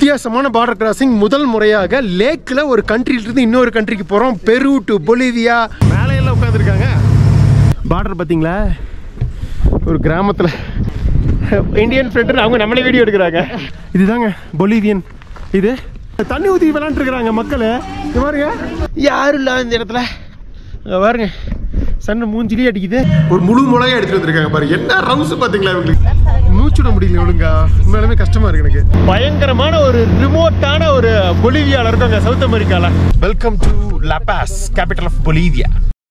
வித்தியாசமான border crossing முதல் முறையாக லேக்கில் ஒரு கண்ட்ரிலிருந்து இன்னொரு கண்ட்ரிக்கு போகிறோம் பெரு டு பொலிவியா மேலே எல்லாம் உட்காந்துருக்காங்க பார்டர் பார்த்தீங்களா ஒரு கிராமத்தில் இந்தியன் ஃப்ரெண்டு அவங்க நம்மளே வீடியோ எடுக்கிறாங்க இதுதாங்க பொலிவியன் இது தண்ணி ஊற்றி விளாண்டுருக்குறாங்க மக்கள் இது பாருங்க யாரும் இல்லை இந்த இடத்துல இங்க பாருங்க சன்ன மூஞ்சிலே அடிக்குது ஒரு முழு முளையா எடுத்துட்டு வந்திருக்காங்க பாருங்க என்ன ரவுஸ் பாத்தீங்களா இவங்களுக்கு மூச்சுட முடியல ஒழுங்கா உண்மையாலுமே கஷ்டமா இருக்கு எனக்கு பயங்கரமான ஒரு ரிமோட்டான ஒரு பொலிவியால இருக்காங்க சவுத் அமெரிக்கால welcome to La Paz capital of Bolivia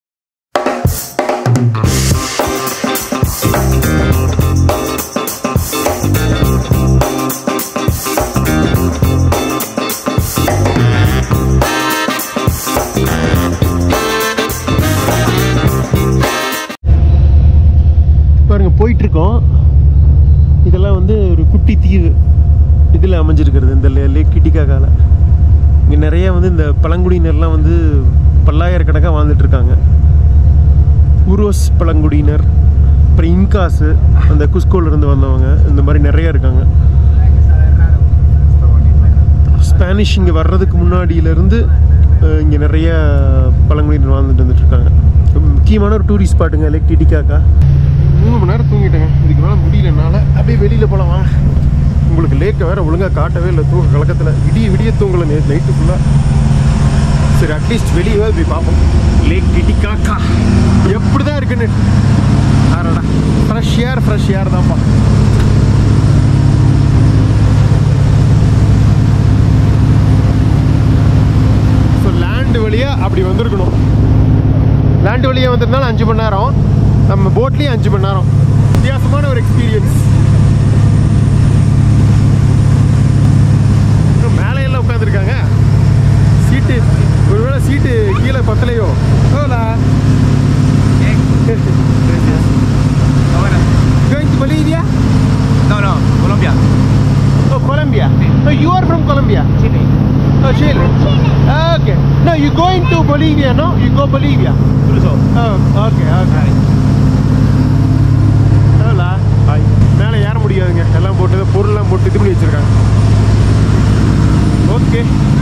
பாருங்க போயிட்டு இருக்கோம் இதெல்லாம் வந்து ஒரு குட்டி தீவு இதில் அமைஞ்சிருக்கிறது இந்த லே- லேக் டிட்டிகாகால இங்கே நிறைய வந்து இந்த பழங்குடியினர்லாம் வந்து பல்லாயிரக்கணக்காக வாழ்ந்துட்டு இருக்காங்க உரோஸ் பழங்குடியினர் அப்புறம் இன்காஸு அந்த குஸ்கோல இருந்து வந்தவங்க இந்த மாதிரி நிறைய இருக்காங்க ஸ்பானிஷ் இங்கே வர்றதுக்கு முன்னாடியிலேருந்து இங்கே நிறைய பழங்குடியினர் வாழ்ந்துட்டு வந்துட்டு இருக்காங்க முக்கியமான ஒரு டூரிஸ்ட் ஸ்பாட்டுங்க லேக் டிட்டிகாக்கா மூணு மணி நேரம் தூங்கிட்டேங்க இதுக்கு மேலே முடியல என்னால் அப்படியே வெளியில் போகலாம் வாங்க உங்களுக்கு லேக்கை வேற ஒழுங்காக காட்டவே இல்லை தூக்க கலக்கத்தில் விடிய விடிய தூங்கலை நேற்று நைட்டு ஃபுல்லாக சரி அட்லீஸ்ட் வெளியே போய் பார்ப்போம் லேக் டிட்டிகாக்கா எப்படி தான் இருக்குன்னு ஆறாடா ஃப்ரெஷ் ஏர் ஃப்ரெஷ் ஏர் தான்ப்பா ஸோ லேண்டு வழியாக அப்படி வந்திருக்கணும் லேண்டு வழியாக வந்திருந்தாலும் அஞ்சு மணி நேரம் நம்ம போட்லேயும் அஞ்சு மணி நேரம் வித்தியாசமான ஒரு எக்ஸ்பீரியன்ஸ் மேலே எல்லாம் உட்காந்துருக்காங்க சீட்டு ஒருவேளை சீட்டு கீழே பத்தலையோ ஓலா Going to Bolivia? No, no, Colombia. Oh, Colombia. No, you are from Colombia. Chile. Oh, Chile. Okay. No, you going to Bolivia, no? You go Bolivia. Cruzo. Oh, okay, okay. Hello hi மேலே ஏற முடியாதுங்க எல்லாம் போட்டு பொருள்லாம் போட்டு இது பண்ணி வச்சுருக்காங்க ஓகே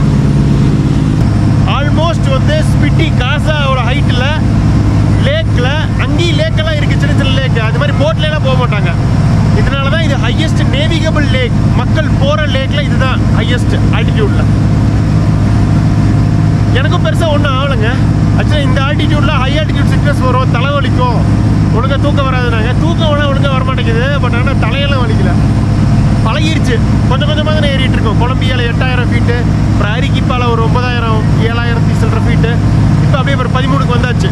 ஆல்மோஸ்ட் வந்து ஸ்பிட்டி காசாவோட ஹைட்டில் லேக்கில் அங்கேயும் லேக்கெல்லாம் இருக்குது சின்ன சின்ன லேக் அது மாதிரி போட்ல எல்லாம் போக மாட்டாங்க இதனால தான் இது ஹையஸ்ட் நேவிகபிள் லேக் மக்கள் போகிற லேக்கில் இதுதான் ஹையஸ்ட் ஆல்டிடியூடில் எனக்கும் பெருசாக ஒன்றும் ஆகலைங்க ஆக்சுவலாக இந்த ஆல்டிடியூடில் ஹை ஆல்டிடியூட் சிக்னஸ் வரும் தலைவலிக்கும் ஒழுங்காக தூக்கம் வராதுனாங்க தூக்கம் வேணா ஒழுங்காக வர மாட்டேங்குது பட் ஆனால் தலையெல்லாம் வலிக்கல பழகிருச்சு கொஞ்சம் கொஞ்சமாக தானே ஏறிட்டு இருக்கோம் கொலம்பியாவில் எட்டாயிரம் ஃபீட்டு அப்புறம் அரிக்கிப்பால ஒரு ஒன்பதாயிரம் ஏழாயிரத்தி சில்லற ஃபீட்டு இப்போ அப்படியே ஒரு பதிமூணுக்கு வந்தாச்சு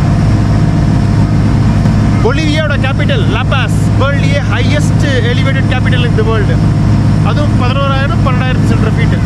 பொலிவியாவோட கேபிட்டல் லபாஸ் வேர்ல்ட்லேயே ஹையஸ்ட் எலிவேட்டட் கேபிட்டல் இந்த வேர்ல்டு அதுவும் பதினோராயிரம் பன்னெண்டாயிரத்தி சில்லற ஃபீட்டு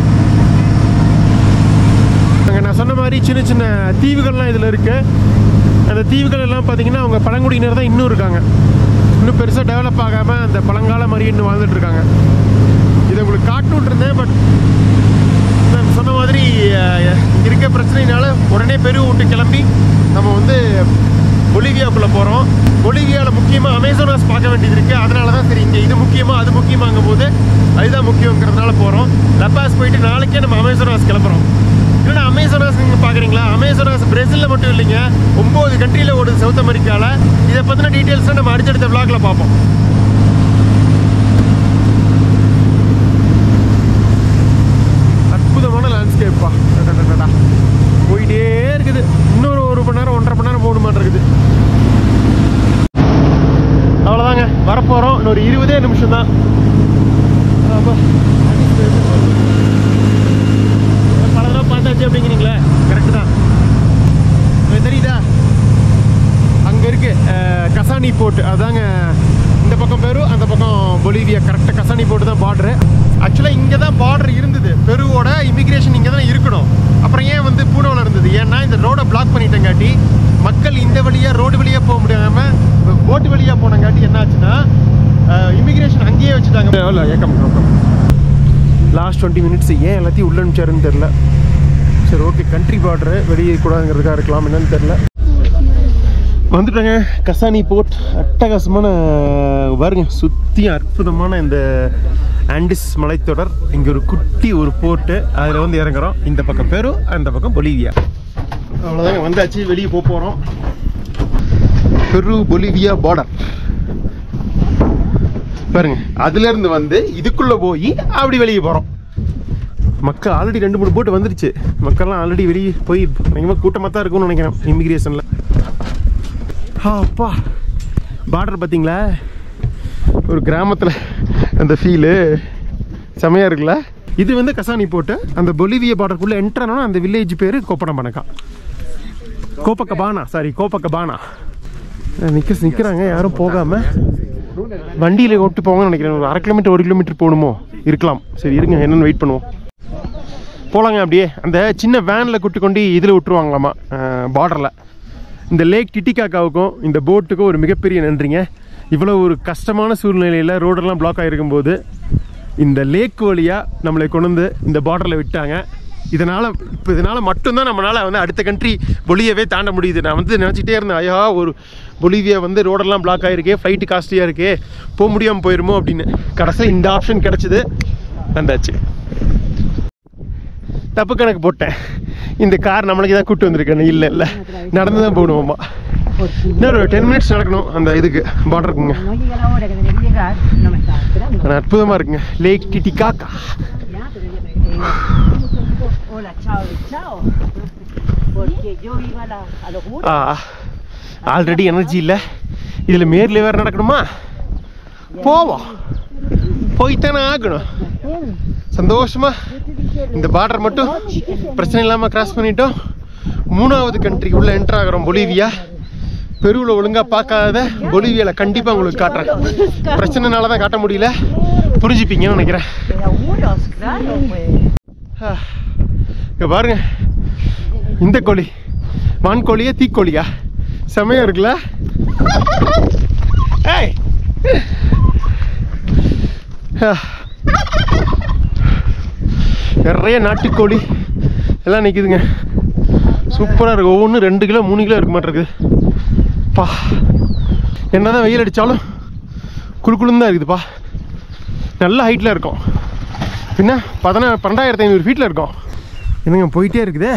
அங்கே நான் சொன்ன மாதிரி சின்ன சின்ன தீவுகள்லாம் இதில் இருக்குது அந்த தீவுகள் எல்லாம் பார்த்தீங்கன்னா அவங்க பழங்குடியினர் தான் இன்னும் இருக்காங்க இன்னும் பெருசாக டெவலப் ஆகாமல் அந்த பழங்கால மாதிரி இன்னும் வாழ்ந்துட்டு இருக்காங்க இதை உங்களுக்கு காட்டணுன்ட்டு இருந்தேன் பட் நான் சொன்ன மாதிரி அஹ், இங்க இருக்க பிரச்சனையினால உடனே பெரு விட்டு கிளம்பி நம்ம வந்து பொலிவியாக்குள்ளே போகிறோம் பொலிவியாவில் முக்கியமாக அமேசானாஸ் பார்க்க வேண்டியது இருக்குது அதனால தான் சரி இங்கே இது முக்கியமாக அது முக்கியமாகும் போது அதுதான் முக்கியங்கிறதுனால போகிறோம் லப்பாஸ் போயிட்டு நாளைக்கே நம்ம அமேசானாஸ் கிளம்புறோம் இல்லைன்னா அமேசானாஸ் நீங்கள் பார்க்குறீங்களா அமேசானாஸ் பிரேசிலில் மட்டும் இல்லைங்க ஒம்பது கண்ட்ரியில் ஓடுது சவுத் அமெரிக்காவில் இதை பற்றின டீட்டெயில்ஸை நம்ம அடுத்தடுத்த vlogல பார்ப்போம் அற்புதமான லேண்ட்ஸ்கேப்பா போயிட்டே இருக்குது இன்னொரு ஒரு மணி நேரம் ஒன்றரை மணி நேரம் மூணு மணி இருக்குது அவ்வளோதாங்க வரப்போகிறோம் இன்னொரு இருபதே நிமிஷம் தான் பல தடவை பார்த்தாச்சு அப்படிங்கிறீங்களே கரெக்டு தான் உங்களுக்கு தெரியுதா அங்கே இருக்கு அஹ், கசானி போர்ட் அதாங்க இந்த பக்கம் பெரு அந்த பக்கம் பொலிவியா கரெக்டாக கசானி போர்ட் தான் பார்டரு ஆக்சுவலாக இங்கே தான் பார்டர் இருந்தது பெருவோட இமிக்ரேஷன் இங்கே தான் இருக்கணும் அப்புறம் ஏன் வந்து பூனோவில் இருந்தது ஏன்னா இந்த ரோடை பிளாக் பண்ணிட்டங்காட்டி மக்கள் இந்த வழியாக ரோடு வழியாக போக முடியாமல் போட்டு வழியாக போனங்காட்டி என்ன ஆச்சுன்னா இமிக்ரேஷன் அங்கேயே வச்சுட்டாங்க எவ்வளோ ஏக்கம் லாஸ்ட் டுவெண்ட்டி மினிட்ஸ் ஏன் எல்லாத்தையும் உள்ள அனுப்பிச்சாருன்னு தெரில சரி ஓகே கண்ட்ரி பார்டரு வெளியே கூடாதுங்கிறதுக்காக இருக்கலாம் என்னன்னு தெரில வந்துட்டேங்க கசானி போர்ட் அட்டகாசமான பாருங்க சுற்றி அற்புதமான இந்த ஆண்டிஸ் மலைத்தொடர் இங்கே ஒரு குட்டி ஒரு போர்ட்டு அதில் வந்து இறங்குறோம் இந்த பக்கம் பெரு அந்த பக்கம் பொலிவியா அவ்வளோதாங்க வந்தாச்சு வெளியே போக போகிறோம் பெரு பொலிவியா பார்டர் பாருங்க அதுலேருந்து வந்து இதுக்குள்ளே போய் அப்படி வெளியே போகிறோம் மக்கள் ஆல்ரெடி ரெண்டு மூணு போட்டு வந்துருச்சு மக்கள்லாம் ஆல்ரெடி வெளியே போய் பயங்கரமாக கூட்டமாக தான் இருக்கும்னு நினைக்கிறேன் இமிக்ரேஷனில் அப்பா பார்டர் பார்த்தீங்களா ஒரு கிராமத்தில் அந்த ஃபீலு செமையாக இருக்குல்ல இது வந்து கசானி போட்டு அந்த பொலிவிய பார்டருக்குள்ளே என்ட்ரு ஆனோன்னா அந்த வில்லேஜ் பேர் கோப்பனம்பனக்கா கோப்பக்கபானா சாரி கோப்பக்கபானா நிற்க நிற்கிறாங்க யாரும் போகாமல் வண்டியில் ஓட்டு போங்கன்னு நினைக்கிறேன் ஒரு அரை கிலோமீட்டர் ஒரு கிலோமீட்டர் போகணுமோ இருக்கலாம் சரி இருங்க என்னென்னு வெயிட் பண்ணுவோம் போகலாங்க அப்படியே அந்த சின்ன வேனில் கூட்டு கொண்டு இதில் விட்டுருவாங்களாமா பார்டரில் இந்த லேக் டிட்டிகாக்காவுக்கும் இந்த போட்டுக்கும் ஒரு மிகப்பெரிய நன்றிங்க இவ்வளோ ஒரு கஷ்டமான சூழ்நிலையில் ரோடெல்லாம் பிளாக் ஆகிருக்கும் போது இந்த லேக் வழியாக நம்மளை கொண்டு வந்து இந்த பார்டரில் விட்டாங்க இதனால் இப்போ இதனால் மட்டும்தான் நம்மளால் வந்து அடுத்த கண்ட்ரி பொலியவே தாண்ட முடியுது நான் வந்து நினச்சிட்டே இருந்தேன் ஐயா ஒரு பொலிவியா வந்து ரோடெல்லாம் பிளாக் ஆகிருக்கே ஃப்ளைட்டு காஸ்ட்லியாக இருக்கே போக முடியாமல் போயிருமோ அப்படின்னு கடைசியில் இந்த ஆப்ஷன் கிடச்சிது வந்தாச்சு தப்பு கணக்கு போட்டேன் இந்த கார் நம்மளுக்கு தான் கூட்டு வந்திருக்கேன் இல்லை இல்லை நடந்து தான் போகணுமாம்மா இன்னொரு டென் மினிட்ஸ் நடக்கணும் அந்த இதுக்கு பார்டருக்குங்க No llega la hora que tenía que llegar, no me estaba esperando. ஆனால் அற்புதமாக இருக்குங்க lake Titicaca Ya, pero yo me eh, Hola, chao, chao. Porque yo iba a, la, a los muros. ஆ already energy இல்லை இதில் மேரில் வேறு நடக்கணுமா போவோம் போய்த்தானே ஆகணும் சந்தோஷமா இந்த பார்டர் மட்டும் பிரச்சனை இல்லாமல் கிராஸ் பண்ணிட்டோம் மூணாவது கண்ட்ரி உள்ள என்டர் ஆகிறோம் பொலிவியா பெருவில் ஒழுங்காக பார்க்காத பொலிவியாவில் கண்டிப்பாக உங்களுக்கு காட்டுறேன் பிரச்சனைனால தான் காட்ட முடியல புரிஞ்சுப்பீங்கன்னு நினைக்கிறேன் De los muros, claro, pues. இங்க பாருங்க இந்த கோழி வான்கோழியா தீக்கோழியா செமையா இருக்குல்ல ஏய் ஆ. நிறைய நாட்டுக்கோழி எல்லாம் நிற்குதுங்க சூப்பராக இருக்கு ஒவ்வொன்றும் ரெண்டு கிலோ மூணு கிலோ இருக்க மாட்டிருக்குது பா என்னதான் வெயில் அடித்தாலும் குளு குளுன்னு தான் இருக்குதுப்பா நல்ல ஹைட்டில் இருக்கும் பின்ன பதினா பன்னெண்டாயிரத்தி ஐநூறு ஃபீட்டில் இருக்கும் என்னங்க போயிட்டே இருக்குதே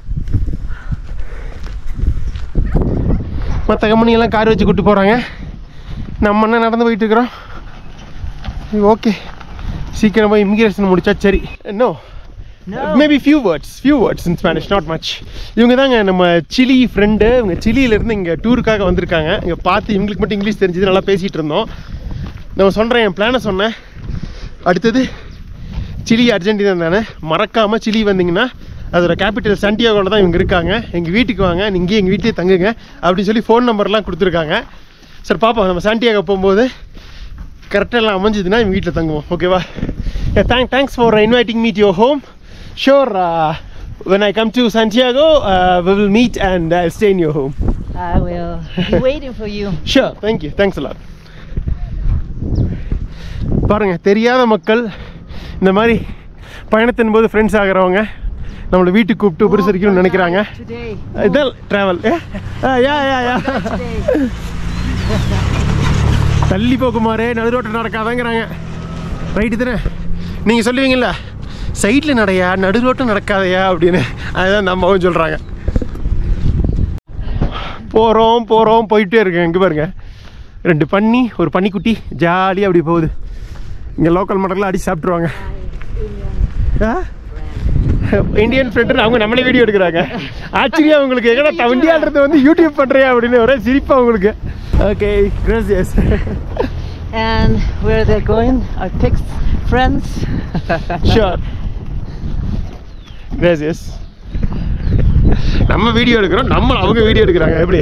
மற்ற கம்பெனியெல்லாம் கார் வச்சு கூட்டு போகிறாங்க நம்ம என்ன நடந்து போயிட்டு இருக்கிறோம் ஓகே சீக்கிரம் போய் இமிகிரேஷன் முடிச்சா சரி no maybe few words few words in Spanish not much இவங்க தாங்க நம்ம சிலி ஃப்ரெண்டு இவங்க சிலியிலேருந்து இங்கே டூருக்காக வந்திருக்காங்க இங்கே பார்த்து இவங்களுக்கு மட்டும் இங்கிலீஷ் தெரிஞ்சது நல்லா பேசிகிட்டு இருந்தோம் நம்ம சொல்கிறேன் என் பிளானை சொன்னேன் அடுத்தது சிலி அர்ஜென்டினா தானே மறக்காமல் சிலி வந்தீங்கன்னா அதோட கேபிட்டல் சாண்டியாகோவில் தான் இவங்க இருக்காங்க எங்கள் வீட்டுக்கு வாங்க நீங்கள் எங்கள் வீட்டிலே தங்குங்க அப்படின்னு சொல்லி ஃபோன் நம்பர்லாம் கொடுத்துருக்காங்க சார் பாப்போம் நம்ம சாண்டியாகோ போகும்போது கரெக்டாக எல்லாம் அமைஞ்சதுன்னா எங்கள் வீட்டில் தங்குவோம் ஓகேவா thank thanks for inviting meet your home sure when I come to Santiago, uh, we will meet and I'll stay in your home. I will be waiting for you. Sure, thank you. Thanks a lot. பாருங்க தெரியாத மக்கள் இந்த மாதிரி பயணத்தின் போது friends ஆகிறவங்க நம்மளை வீட்டுக்கு கூப்பிட்டு உபரிசரிக்கணும்னு நினைக்கிறாங்க Today. இதான் ட்ராவல் யா யா யா Today. தள்ளி போக்குமாரே நடுரோட்டில் நடக்காதங்கிறாங்க ரைட்டு தானே நீங்கள் சொல்லுவீங்கல்ல சைடில் நடையா நடுரோட்டம் நடக்காதையா அப்படின்னு அதுதான் நம்மவும் சொல்கிறாங்க போகிறோம் போகிறோம் போயிட்டே இருக்கேன் இங்கே பாருங்க ரெண்டு பன்னி ஒரு பன்னிக்குட்டி ஜாலியாக அப்படி போகுது இங்கே லோக்கல் மாடலில் அடிச்சு சாப்பிட்ருவாங்க இந்தியன் ஃப்ரெண்டு அவங்க நம்மளே வீடியோ எடுக்கிறாங்க ஆச்சரியம் உங்களுக்கு எங்கடா இந்தியான்றது வந்து யூடியூப் பண்ணுறியா அப்படின்னு ஒரே சிரிப்பா உங்களுக்கு ஓகே கிரேசியஸ் And where they're going, our pics, friends. Sure கிரேசியஸ் நம்ம வீடியோ எடுக்கிறோம் நம்ம அவங்க வீடியோ எடுக்கிறாங்க எப்படி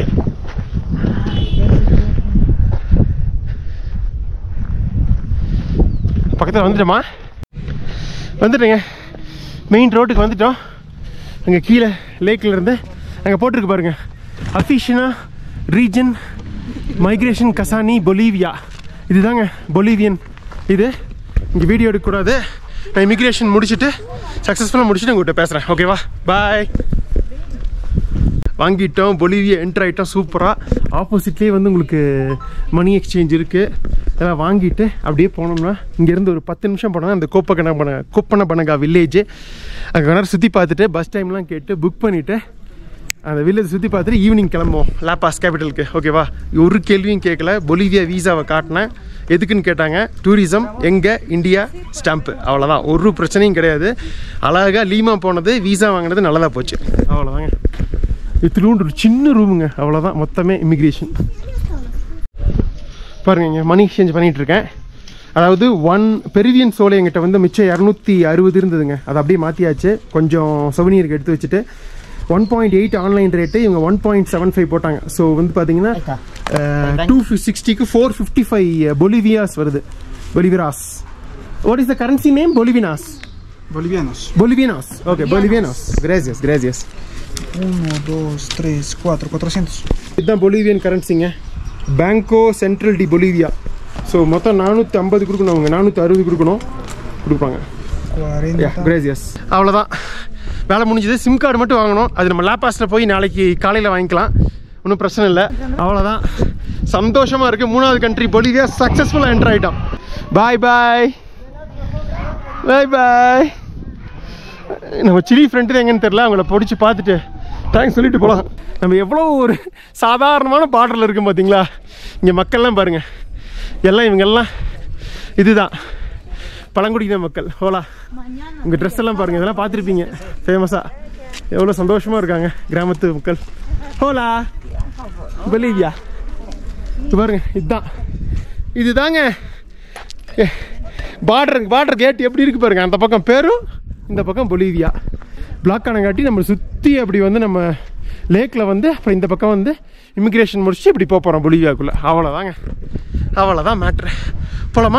பக்கத்தில் வந்துட்டோமா வந்துட்டேங்க மெயின் ரோட்டுக்கு வந்துட்டோம் அங்கே கீழே லேக்கில் இருந்து அங்கே போட்டிருக்கு பாருங்க அஃபிஷனா ரீஜன் மைக்ரேஷன் கசானி பொலிவியா இதுதாங்க பொலிவியன் இது இங்கே வீடியோ எடுக்கக்கூடாது நான் இமிக்ரேஷன் முடிச்சுட்டு சக்ஸஸ்ஃபுல்லாக முடிச்சுட்டு உங்கள்கிட்ட பேசுகிறேன் ஓகேவா பாய் வாங்கிட்டோம் பொலிவியா என்ட்ரு ஆகிட்டோம் சூப்பராக ஆப்போசிட்லேயே வந்து உங்களுக்கு மணி எக்ஸ்சேஞ்ச் இருக்குது அதெல்லாம் வாங்கிட்டு அப்படியே போனோம்னா இங்கேருந்து ஒரு பத்து நிமிஷம் போனோம்னா அந்த கோப்பக்கண பண்ண கோப்பன பண்ணகா வில்லேஜ் அங்கே நேரம் சுற்றி பார்த்துட்டு பஸ் டைம்லாம் கேட்டு புக் பண்ணிவிட்டு அந்த வில்லேஜ் சுற்றி பார்த்துட்டு ஈவினிங் கிளம்புவோம் லாபாஸ் கேபிட்டலுக்கு ஓகேவா ஒரு கேள்வியும் கேட்கல பொலிவியா வீசாவை காட்டினேன் எதுக்குன்னு கேட்டாங்க டூரிசம் எங்கே இந்தியா ஸ்டாம்ப்பு அவ்வளோதான் ஒரு பிரச்சனையும் கிடையாது அழகாக லீமா போனது வீசா வாங்கினது நல்லதாக போச்சு அவ்வளோதாங்க இத்திலூண்டு ஒரு சின்ன ரூமுங்க அவ்வளோதான் மொத்தமே இமிக்ரேஷன் பாருங்க இங்கே மணி எக்ஸ்சேஞ்ச் பண்ணிகிட்டு இருக்கேன் அதாவது ஒன் பெருவியன் சோலை எங்கிட்ட வந்து மிச்சம் இரநூத்தி அறுபது இருந்ததுங்க அதை அப்படியே மாற்றியாச்சு கொஞ்சம் சொவனியருக்கு எடுத்து வச்சுட்டு one point eight online rate இவங்க ஒன் பாயிண்ட் செவன் ஃபைவ் போட்டாங்க ஸோ வந்து பார்த்தீங்கன்னா டூ சிக்ஸ்டிக்கு ஃபோர் ஃபிஃப்டி ஃபைவ் பொலிவியாஸ் வருது பொலிவிராஸ் what is the currency name பொலிவினாஸ் Bolivianos. பொலிவியனாஸ் ஓகே பொலிவியனாஸ் கிரேசியஸ் கிரேசியஸ் 1, 2, 3, 4, 400. இதுதான் பொலிவியன் கரன்சிங்க பேங்கோ சென்ட்ரல் டி பொலிவியா ஸோ மொத்தம் நானூற்றி ஐம்பது கொடுக்கணும் அவங்க நானூற்றி அறுபது கொடுக்கணும் கொடுப்பாங்க 40. கிரேசியஸ் அவ்வளோதான் வேலை முடிஞ்சது சிம் கார்டு மட்டும் வாங்கணும் அது நம்ம லேப்பாஸில் போய் நாளைக்கு காலையில் வாங்கிக்கலாம் ஒன்றும் பிரச்சனை இல்லை அவ்வளோதான் சந்தோஷமாக இருக்குது மூணாவது கண்ட்ரி பொலிவியா சக்ஸஸ்ஃபுல்லாக என்டர் ஆகிட்டோம் பாய் பாய் பாய் பாய் நம்ம சிலி ஃப்ரெண்டு எங்கன்னு தெரில அவங்கள பிடிச்சி பார்த்துட்டு தேங்க்ஸ் சொல்லிட்டு போகலாம் நம்ம எவ்வளோ ஒரு சாதாரணமான பார்டரில் இருக்கும் பார்த்தீங்களா இங்கே மக்கள்லாம் பாருங்கள் எல்லாம் இவங்கெல்லாம் இதுதான் பழங்குடியின மக்கள் ஹோலா உங்கள் ட்ரெஸ் எல்லாம் பாருங்கள் இதெல்லாம் பார்த்துருப்பீங்க ஃபேமஸாக எவ்வளோ சந்தோஷமாக இருக்காங்க கிராமத்து மக்கள் ஹோலா பொலிவியா இது பாருங்க இதுதான் இதுதாங்க பார்டர் பார்டர் கேட் எப்படி இருக்கு பாருங்க அந்த பக்கம் பேரும் இந்த பக்கம் பொலிவியா பிளாக் ஆனங்காட்டி நம்ம சுற்றி அப்படி வந்து நம்ம லேக்கில் வந்து அப்புறம் இந்த பக்கம் வந்து இமிக்ரேஷன் முடிச்சு இப்படி போக போகிறோம் பொலிவியாக்குள்ளே அவ்வளோதாங்க அவ்வளோதான் மேட்ரு போலாமா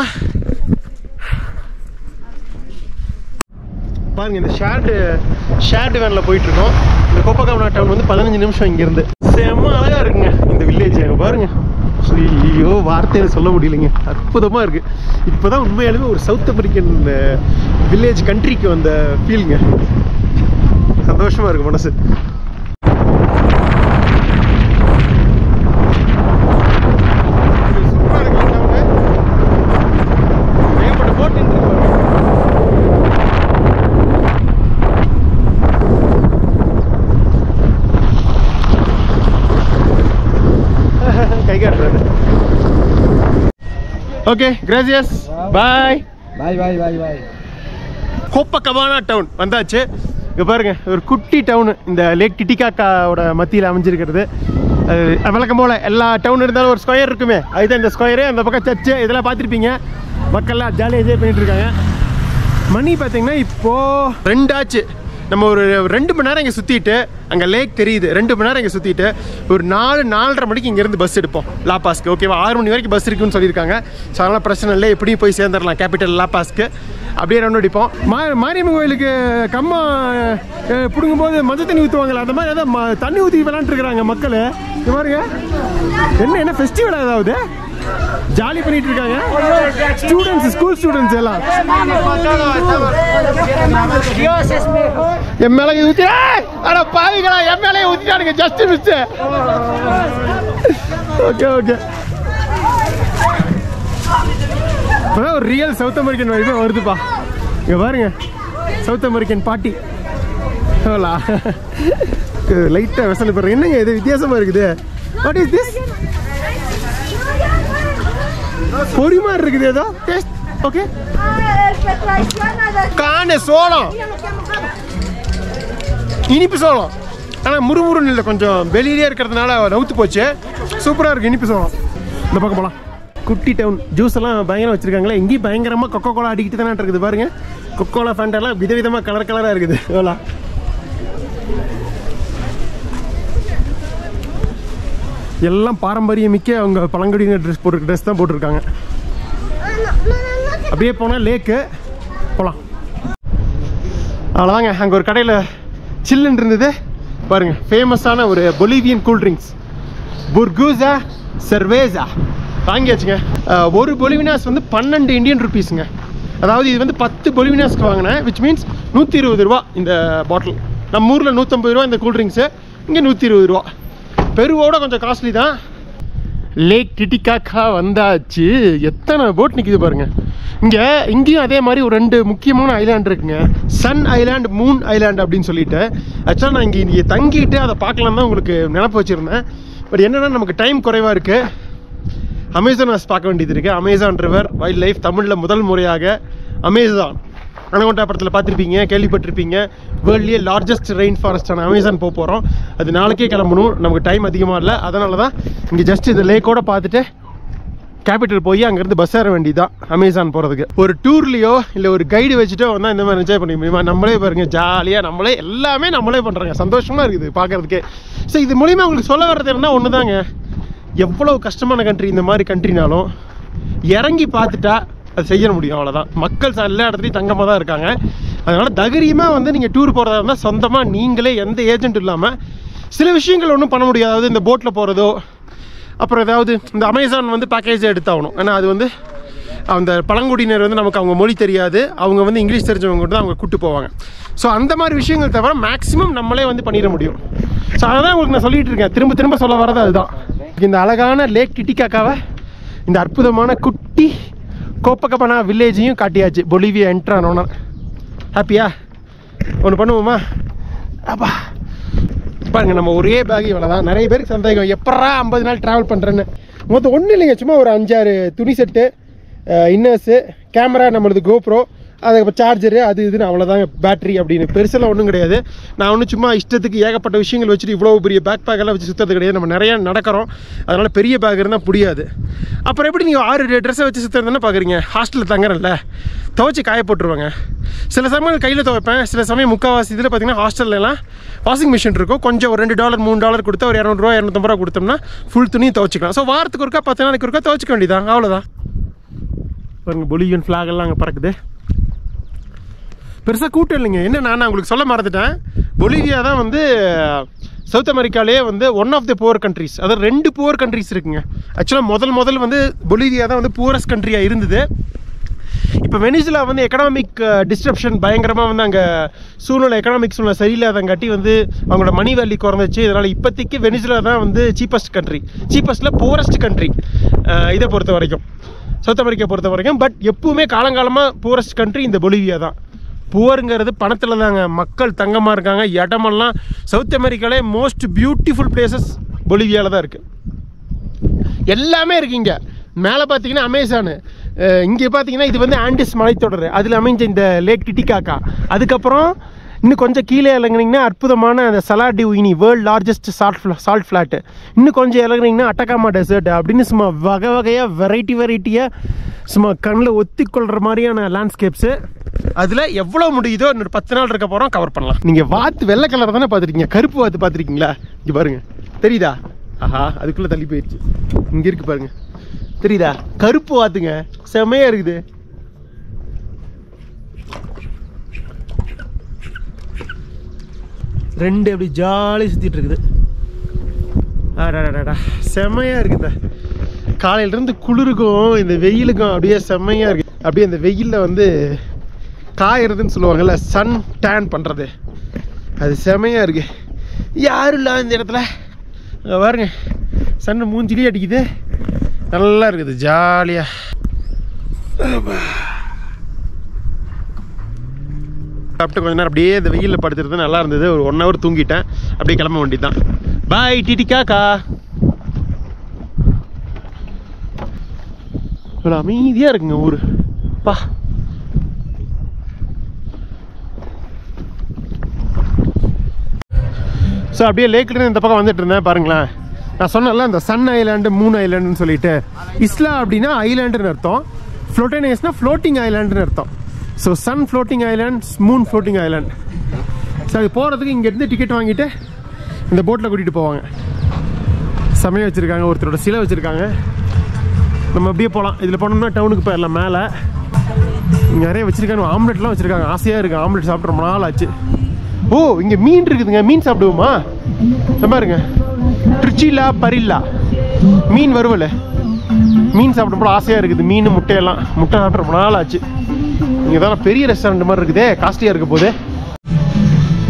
பாருங்க இந்த ஷேர்டு ஷேர்டு வேனில் போயிட்டு இருக்கோம் இந்த கோப்பகாவனா டவுன் வந்து பதினஞ்சு நிமிஷம் இங்கேருந்து செம்ம அழகா இருக்குங்க இந்த வில்லேஜ் அங்கே பாருங்க ஐயோ வார்த்தையில சொல்ல முடியலைங்க அற்புதமா இருக்கு இப்போதான் உண்மையாலுமே ஒரு சவுத் அமெரிக்கன் வில்லேஜ் கண்ட்ரிக்கு வந்த ஃபீலுங்க சந்தோஷமா இருக்கு மனசு சூப்பரா இருக்கு sound. ஏகப்பட்ட boat நின்னுட்டு இருக்கு பாருங்க. கை காட்டுறாரு ஓகே கிராசியஸ் bye Bye, bye, bye, bye. Copacabana town வந்தாச்சு இங்கே பாருங்க ஒரு குட்டி டவுனு இந்த லேக் டிட்டிகாக்காவோட மத்தியில் அமைஞ்சிருக்கிறது அது வழக்கம் போல் எல்லா டவுன் இருந்தாலும் ஒரு ஸ்கொயர் இருக்குமே அதுதான் இந்த ஸ்கொயரு அந்த பக்கம் சர்ச்சு இதெல்லாம் பார்த்துருப்பீங்க மக்கள்லாம் ஜாலியாக என்ஜாய் பண்ணிட்டு இருக்காங்க மணி பார்த்தீங்கன்னா இப்போது ரெண்டாச்சு நம்ம ஒரு ரெண்டு மணி நேரம் இங்கே சுற்றிட்டு அங்கே லேக் தெரியுது ரெண்டு மணி நேரம் இங்கே சுற்றிட்டு ஒரு நாலு நாலரை மணிக்கு இங்கேருந்து பஸ் எடுப்போம் லாபாஸ்க்கு ஓகேவா ஆறு மணி வரைக்கும் பஸ் இருக்குன்னு சொல்லியிருக்காங்க ஸோ அதனால் பிரச்சனை இல்லை எப்படியும் போய் சேர்ந்துடலாம் கேபிட்டல் லாபாஸ்க்கு அப்படியே ரவுண்ட் அடிப்போம் மா மாரியம்மன் கோயிலுக்கு கம்மா அஹ், பிடுங்கும்போது மஞ்சள் தண்ணி ஊற்றுவாங்களே அந்த மாதிரி ஏதாவது ம- தண்ணி ஊற்றி விளாண்டுருக்குறாங்க மக்கள் இது பாருங்க என்ன என்ன ஃபெஸ்டிவல் ஏதாவது ஜாலி பண்ணிட்டு இருக்காங்க ஸ்டூடெண்ட்ஸ் ஸ்கூல் ஸ்டூடெண்ட்ஸ் எல்லாம் Dios es mejor. என் மேலே ஊற்றி அட பாவிகளா என் மேலே ஊற்றிட்டானுங்க ஜஸ்ட் மிஸ் ஓகே ஓகே இப்போதான் ஒரு ரியல் சவுத் அமெரிக்கன் வைப்பே வருதுப்பா இங்கே பாருங்க சவுத் அமெரிக்கன் பாட்டி ஹோலா லைட்டாக வசனம் பாருங்க என்னங்க இது வித்தியாசமாக இருக்குது வாட் இஸ் திஸ் பொறி மாதிரி இருக்குது ஏதோ taste okay el que traiciona del காண சோளம் lo que hemos இனிப்பு சோளம் ஆனால் முறுமுறுன்னு இல்லை கொஞ்சம் வெளியிலே இருக்கிறதுனால நவுத்து போச்சு சூப்பராக இருக்குது இனிப்பு சோளம் இந்த பக்கம் போகலாம் குட்டி டவுன் ஜூஸ் எல்லாம் பயங்கரம் வச்சிருக்காங்களே இங்கேயும் பயங்கரமாக கொக்கோ கோலா அடிக்கிட்டு தானே இருக்குது பாருங்க கொக்கோலா ஃபேண்டெல்லாம் விதவிதமாக கலர் கலராக இருக்குது எவ்வளோ எல்லாம் பாரம்பரியமிக்க அவங்க பழங்குடியினர் ட்ரெஸ் போட்டு ட்ரெஸ் தான் போட்டிருக்காங்க அப்படியே போனால் லேக்கு போகலாம் அவ்வளோதாங்க அங்கே ஒரு கடையில் சில்லுன்னு இருந்தது பாருங்க ஃபேமஸான ஒரு பொலிவியன் கூல் ட்ரிங்க்ஸ் புர்கூசா சர்வேசா வாங்கியாச்சுங்க அஹ், ஒரு பொலிவினாஸ் வந்து பன்னெண்டு இந்தியன் ருபீஸுங்க அதாவது இது வந்து பத்து பொலிவினாஸ்க்கு வாங்கினேன் விச் மீன்ஸ் நூற்றி இருபது ரூபா இந்த பாட்டில் நம்ம ஊரில் நூற்றம்பது ரூபா இந்த கூல் ட்ரிங்க்ஸு இங்கே நூற்றி இருபது ரூபா பெருவோட கொஞ்சம் காஸ்ட்லி தான் லேக் டிட்டிகாக்கா வந்தாச்சு எத்தனை போட் நிற்கிது பாருங்க இங்கே இங்கேயும் அதே மாதிரி ஒரு ரெண்டு முக்கியமான ஐலாண்ட் இருக்குங்க சன் ஐலாண்ட் மூன் ஐலாண்ட் அப்படின்னு சொல்லிட்டு ஆக்சுவலாக நான் இங்கே இங்கே தங்கிட்டு அதை பார்க்கலாம் தான் உங்களுக்கு நினப்பு வச்சுருந்தேன் பட் என்னென்னா நமக்கு டைம் குறைவாக இருக்குது அமேசான் ஹாஸ் பார்க்க வேண்டியது இருக்குது அமேசான் ரிவர் வைல்ட் லைஃப் தமிழில் முதல் முறையாக அமேசான் அனகொண்டா படத்தில் பார்த்துருப்பீங்க கேள்விப்பட்டிருப்பீங்க வேர்ல்ட்லேயே லார்ஜஸ்ட் ரெயின் ஃபாரஸ்டான அமேசான் போக போகிறோம் அது நாளைக்கே கிளம்பணும் நமக்கு டைம் அதிகமாக இல்லை அதனால தான் இங்கே ஜஸ்ட் இந்த லேக்கோட பார்த்துட்டு கேபிட்டல் போய் அங்கேருந்து பஸ் ஏற வேண்டியதுதான் அமேசான் போகிறதுக்கு ஒரு டூர்லேயோ இல்லை ஒரு கைடு வச்சுட்டோ வந்தால் இந்த மாதிரி என்ஜாய் பண்ண முடியுமா நம்மளே பாருங்க ஜாலியாக நம்மளே எல்லாமே நம்மளே பண்ணுறாங்க சந்தோஷமாக இருக்குது பார்க்குறதுக்கே ஸோ இது மூலிமா உங்களுக்கு சொல்ல வர்றது என்ன ஒன்று தாங்க எவ்வளோ கஷ்டமான கண்ட்ரி இந்த மாதிரி கண்ட்ரினாலும் இறங்கி பார்த்துட்டா அது செய்ய முடியும் அவ்வளோதான் மக்கள் ச- எல்லா இடத்துலையும் தங்கமாக தான் இருக்காங்க அதனால் தைரியமாக வந்து நீங்கள் டூர் போகிறதா இருந்தால் சொந்தமாக நீங்களே எந்த ஏஜென்ட் இல்லாமல் சில விஷயங்கள் ஒன்றும் பண்ண முடியாது அதாவது இந்த போட்டில் போகிறதோ அப்புறம் ஏதாவது இந்த அமேசான் வந்து பேக்கேஜ் எடுத்தாகணும் ஏன்னா அது வந்து அந்த பழங்குடியினர் வந்து நமக்கு அவங்க மொழி தெரியாது அவங்க வந்து இங்கிலீஷ் தெரிஞ்சவங்க கூட தான் அவங்க கூட்டு போவாங்க ஸோ அந்த மாதிரி விஷயங்கள் தவிர மேக்ஸிமம் நம்மளே வந்து பண்ணிட முடியும் ஸோ அதை தான் உங்களுக்கு நான் சொல்லிட்டு இருக்கேன் திரும்ப திரும்ப சொல்ல வரது அதுதான் இந்த அழகான லேக் டிட்டிகாக்காவை இந்த அற்புதமான குட்டி கோப்பக்கப்பனா வில்லேஜையும் காட்டியாச்சு பொலிவியா என்ட்ரானோன்னா ஹாப்பியா ஒன்று பண்ணுவோமா அப்பா பாருங்க நம்ம ஒரே பேக் இவ்வளோ தான் நிறைய பேருக்கு சந்தேகம் எப்படா ஐம்பது நாள் ட்ராவல் பண்ணுறேன்னு மொத்தம் ஒன்றும் இல்லைங்க சும்மா ஒரு அஞ்சாறு துணி செட்டு இன்னர்ஸு கேமரா நம்மளது கோப்ரோ அதுக்கப்புறம் சார்ஜரு அது இதுன்னு அவ்வளோதாங்க பேட்டரி அப்படின்னு பெருசெல்லாம் ஒன்றும் கிடையாது நான் ஒன்றும் சும்மா இஷ்டத்துக்கு ஏகப்பட்ட விஷயங்கள் வச்சுட்டு இவ்வளோ பெரிய பேக் பேக்கெல்லாம் வச்சு சுற்றுறது கிடையாது நம்ம நிறையா நடக்கிறோம் அதனால் பெரிய பேக் இருந்தால் முடியாது அப்புறம் எப்படி நீங்கள் ஆறு ட்ரெஸ்ஸை வச்சு சுற்றுறதுன்னு பார்க்குறீங்க ஹாஸ்டலில் தங்குறேன்ல துவைச்சி காய போட்டுருவாங்க சில சமயம் கையில் துவைப்பேன் சில சமயம் முக்கால்வாசி இதில் பார்த்தீங்கன்னா ஹாஸ்டல்லாம் வாஷிங் மிஷின் இருக்கும் கொஞ்சம் ஒரு ரெண்டு டாலர் மூணு டாலர் கொடுத்தா ஒரு இரநூறுவா இரநூத்தம்பது ரூபா கொடுத்தோம்னா ஃபுல் துணியும் துவைச்சிக்கலாம் ஸோ வாரத்துக்கு ஒருக்கா பத்து நாளைக்கு ஒருக்கா துவைச்சிக்க வேண்டியதான் அவ்வளோதான் பாருங்க பொலிவியன் ஃப்ளாக் எல்லாம் அங்கே பறக்குது பெருசாக கூட்டம் இல்லைங்க என்ன நான் உங்களுக்கு சொல்ல மறந்துட்டேன் பொலிவியா தான் வந்து சவுத் அமெரிக்காலே வந்து one of the poor countries அதாவது ரெண்டு புவர் கண்ட்ரிஸ் இருக்குங்க ஆக்சுவலாக முதல் முதல் வந்து பொலிவியா தான் வந்து புவரஸ்ட் கண்ட்ரியாக இருந்தது இப்போ வெனிசுலா வந்து எக்கனாமிக் டிஸ்ட்ரப்ஷன் பயங்கரமாக வந்து அங்கே சூழ்நிலை எக்கனாமிக் சூழ்நிலை சரியில்லாதங்காட்டி வந்து அவங்களோட மணி வேல்யூ குறைஞ்சிச்சு இதனால் இப்போதைக்கு வெனிசுலா தான் வந்து சீப்பஸ்ட் கண்ட்ரி சீப்பஸ்ட்டில் புவரஸ்ட் கண்ட்ரி இதை பொறுத்த வரைக்கும் சவுத் அமெரிக்கா பொறுத்த வரைக்கும் பட் எப்பவுமே காலங்காலமாக புவரஸ்ட் கண்ட்ரி இந்த பொலிவியா தான் புவருங்கிறது பணத்தில் தாங்க மக்கள் தங்கமாக இருக்காங்க இடமெல்லாம் சவுத் அமெரிக்காலே மோஸ்ட் பியூட்டிஃபுல் பிளேசஸ் பொலிவியாவில் தான் இருக்குது எல்லாமே இருக்கு இங்கே மேலே பார்த்தீங்கன்னா அமேசானு இங்கே பார்த்தீங்கன்னா இது வந்து ஆண்டிஸ் மலைத்தொடர் அதில் அமைஞ்ச இந்த லேக் டிட்டிகாக்கா அதுக்கப்புறம் இன்னும் கொஞ்சம் கீழே இறங்குனீங்கன்னா அற்புதமான அந்த Salar de Uyuni world largest salt salt flat இன்னும் கொஞ்சம் இறங்குனீங்கன்னா அட்டகாமா டெசர்ட் அப்படின்னு சும்மா வகை வகையாக வெரைட்டி வெரைட்டியாக சும்மா கண்ணில் ஒத்திக்கொள்கிற மாதிரியான லேண்ட்ஸ்கேப்ஸு அதில் எவ்வளோ முடியுதோ இன்னொரு பத்து நாள் இருக்க போகிறோம் கவர் பண்ணலாம் நீங்கள் வாத்து வெள்ளை கலர் தானே பார்த்துருக்கீங்க கருப்பு வாத்து பார்த்துருக்கீங்களா இங்கே பாருங்க தெரியுதா ஆஹா அதுக்குள்ளே தள்ளி போயிடுச்சு இங்கே இருக்கு பாருங்க தெரியுதா கருப்பு வாத்துங்க செமையா இருக்குது ரெண்டு அப்படி ஜாலி சுத்திட்டு இருக்குது அடடடடா செமையா இருக்குது காலையில இருந்து குளிருக்கும் இந்த வெயிலுக்கும் அப்படியே செம்மையா இருக்கு அப்படியே இந்த வெயில்ல வந்து காயறதுன்னு சொல்லுவாங்கல்ல சன் டேன் பண்றது அது செமையா இருக்கு யாரும் இல்ல இந்த இடத்துல அங்க பாருங்க சன் மூஞ்சிலே அடிக்குது நல்லா இருக்குது ஜாலியா சாப்பிட்டு கொஞ்ச நேரம் அப்படியே இந்த வெயிலில் படுத்துறது நல்லா இருந்தது ஒரு ஒன் ஹவர் தூங்கிட்டேன் அப்படியே கிளம்ப வேண்டியதுதான் பாய் டிடி காக்கா இவ்வளோ அமைதியாக இருக்குங்க ஊர் பா ஸோ அப்படியே லேக்கில் இந்த பக்கம் வந்துட்டு இருந்தேன் பாருங்களேன் நான் சொன்னேன்ல இந்த சன் ஐலாண்டு மூன் ஐலாண்டுன்னு சொல்லிட்டு இஸ்லா அப்படின்னா ஐலாண்டுன்னு அர்த்தம் ஃப்ளோட்டனேஸ்னா ஃப்ளோட்டிங் ஐலாண்டுன்னு அர்த்தம் so sun floating island moon floating island so அது போகிறதுக்கு இங்கேருந்து டிக்கெட் வாங்கிட்டு இந்த போட்டில் கூட்டிகிட்டு போவாங்க சமயம் வச்சுருக்காங்க ஒருத்தரோட சிலை வச்சுருக்காங்க நம்ம அப்படியே போகலாம் இதில் போனோம்னா டவுனுக்கு போயிடலாம் மேலே இங்கே நிறைய வச்சுருக்காங்க ஆம்லெட்லாம் வச்சுருக்காங்க ஆசையாக இருக்குது ஆம்லெட் சாப்பிட்டு ரொம்ப நாள் ஆச்சு ஓ இங்கே மீன் இருக்குதுங்க மீன் சாப்பிடுவோமா சும்மா இருங்க ட்ரிச்சிலா பரில்லா மீன் வறுவல் மீன் சாப்பிட போல ஆசையாக இருக்குது மீன் முட்டையெல்லாம் முட்டை சாப்பிட்டு ரொம்ப நாள் ஆச்சு இங்கே தான் பெரிய ரெஸ்டாரண்ட் மாதிரி இருக்குதே காஸ்ட்லியாக இருக்க போதே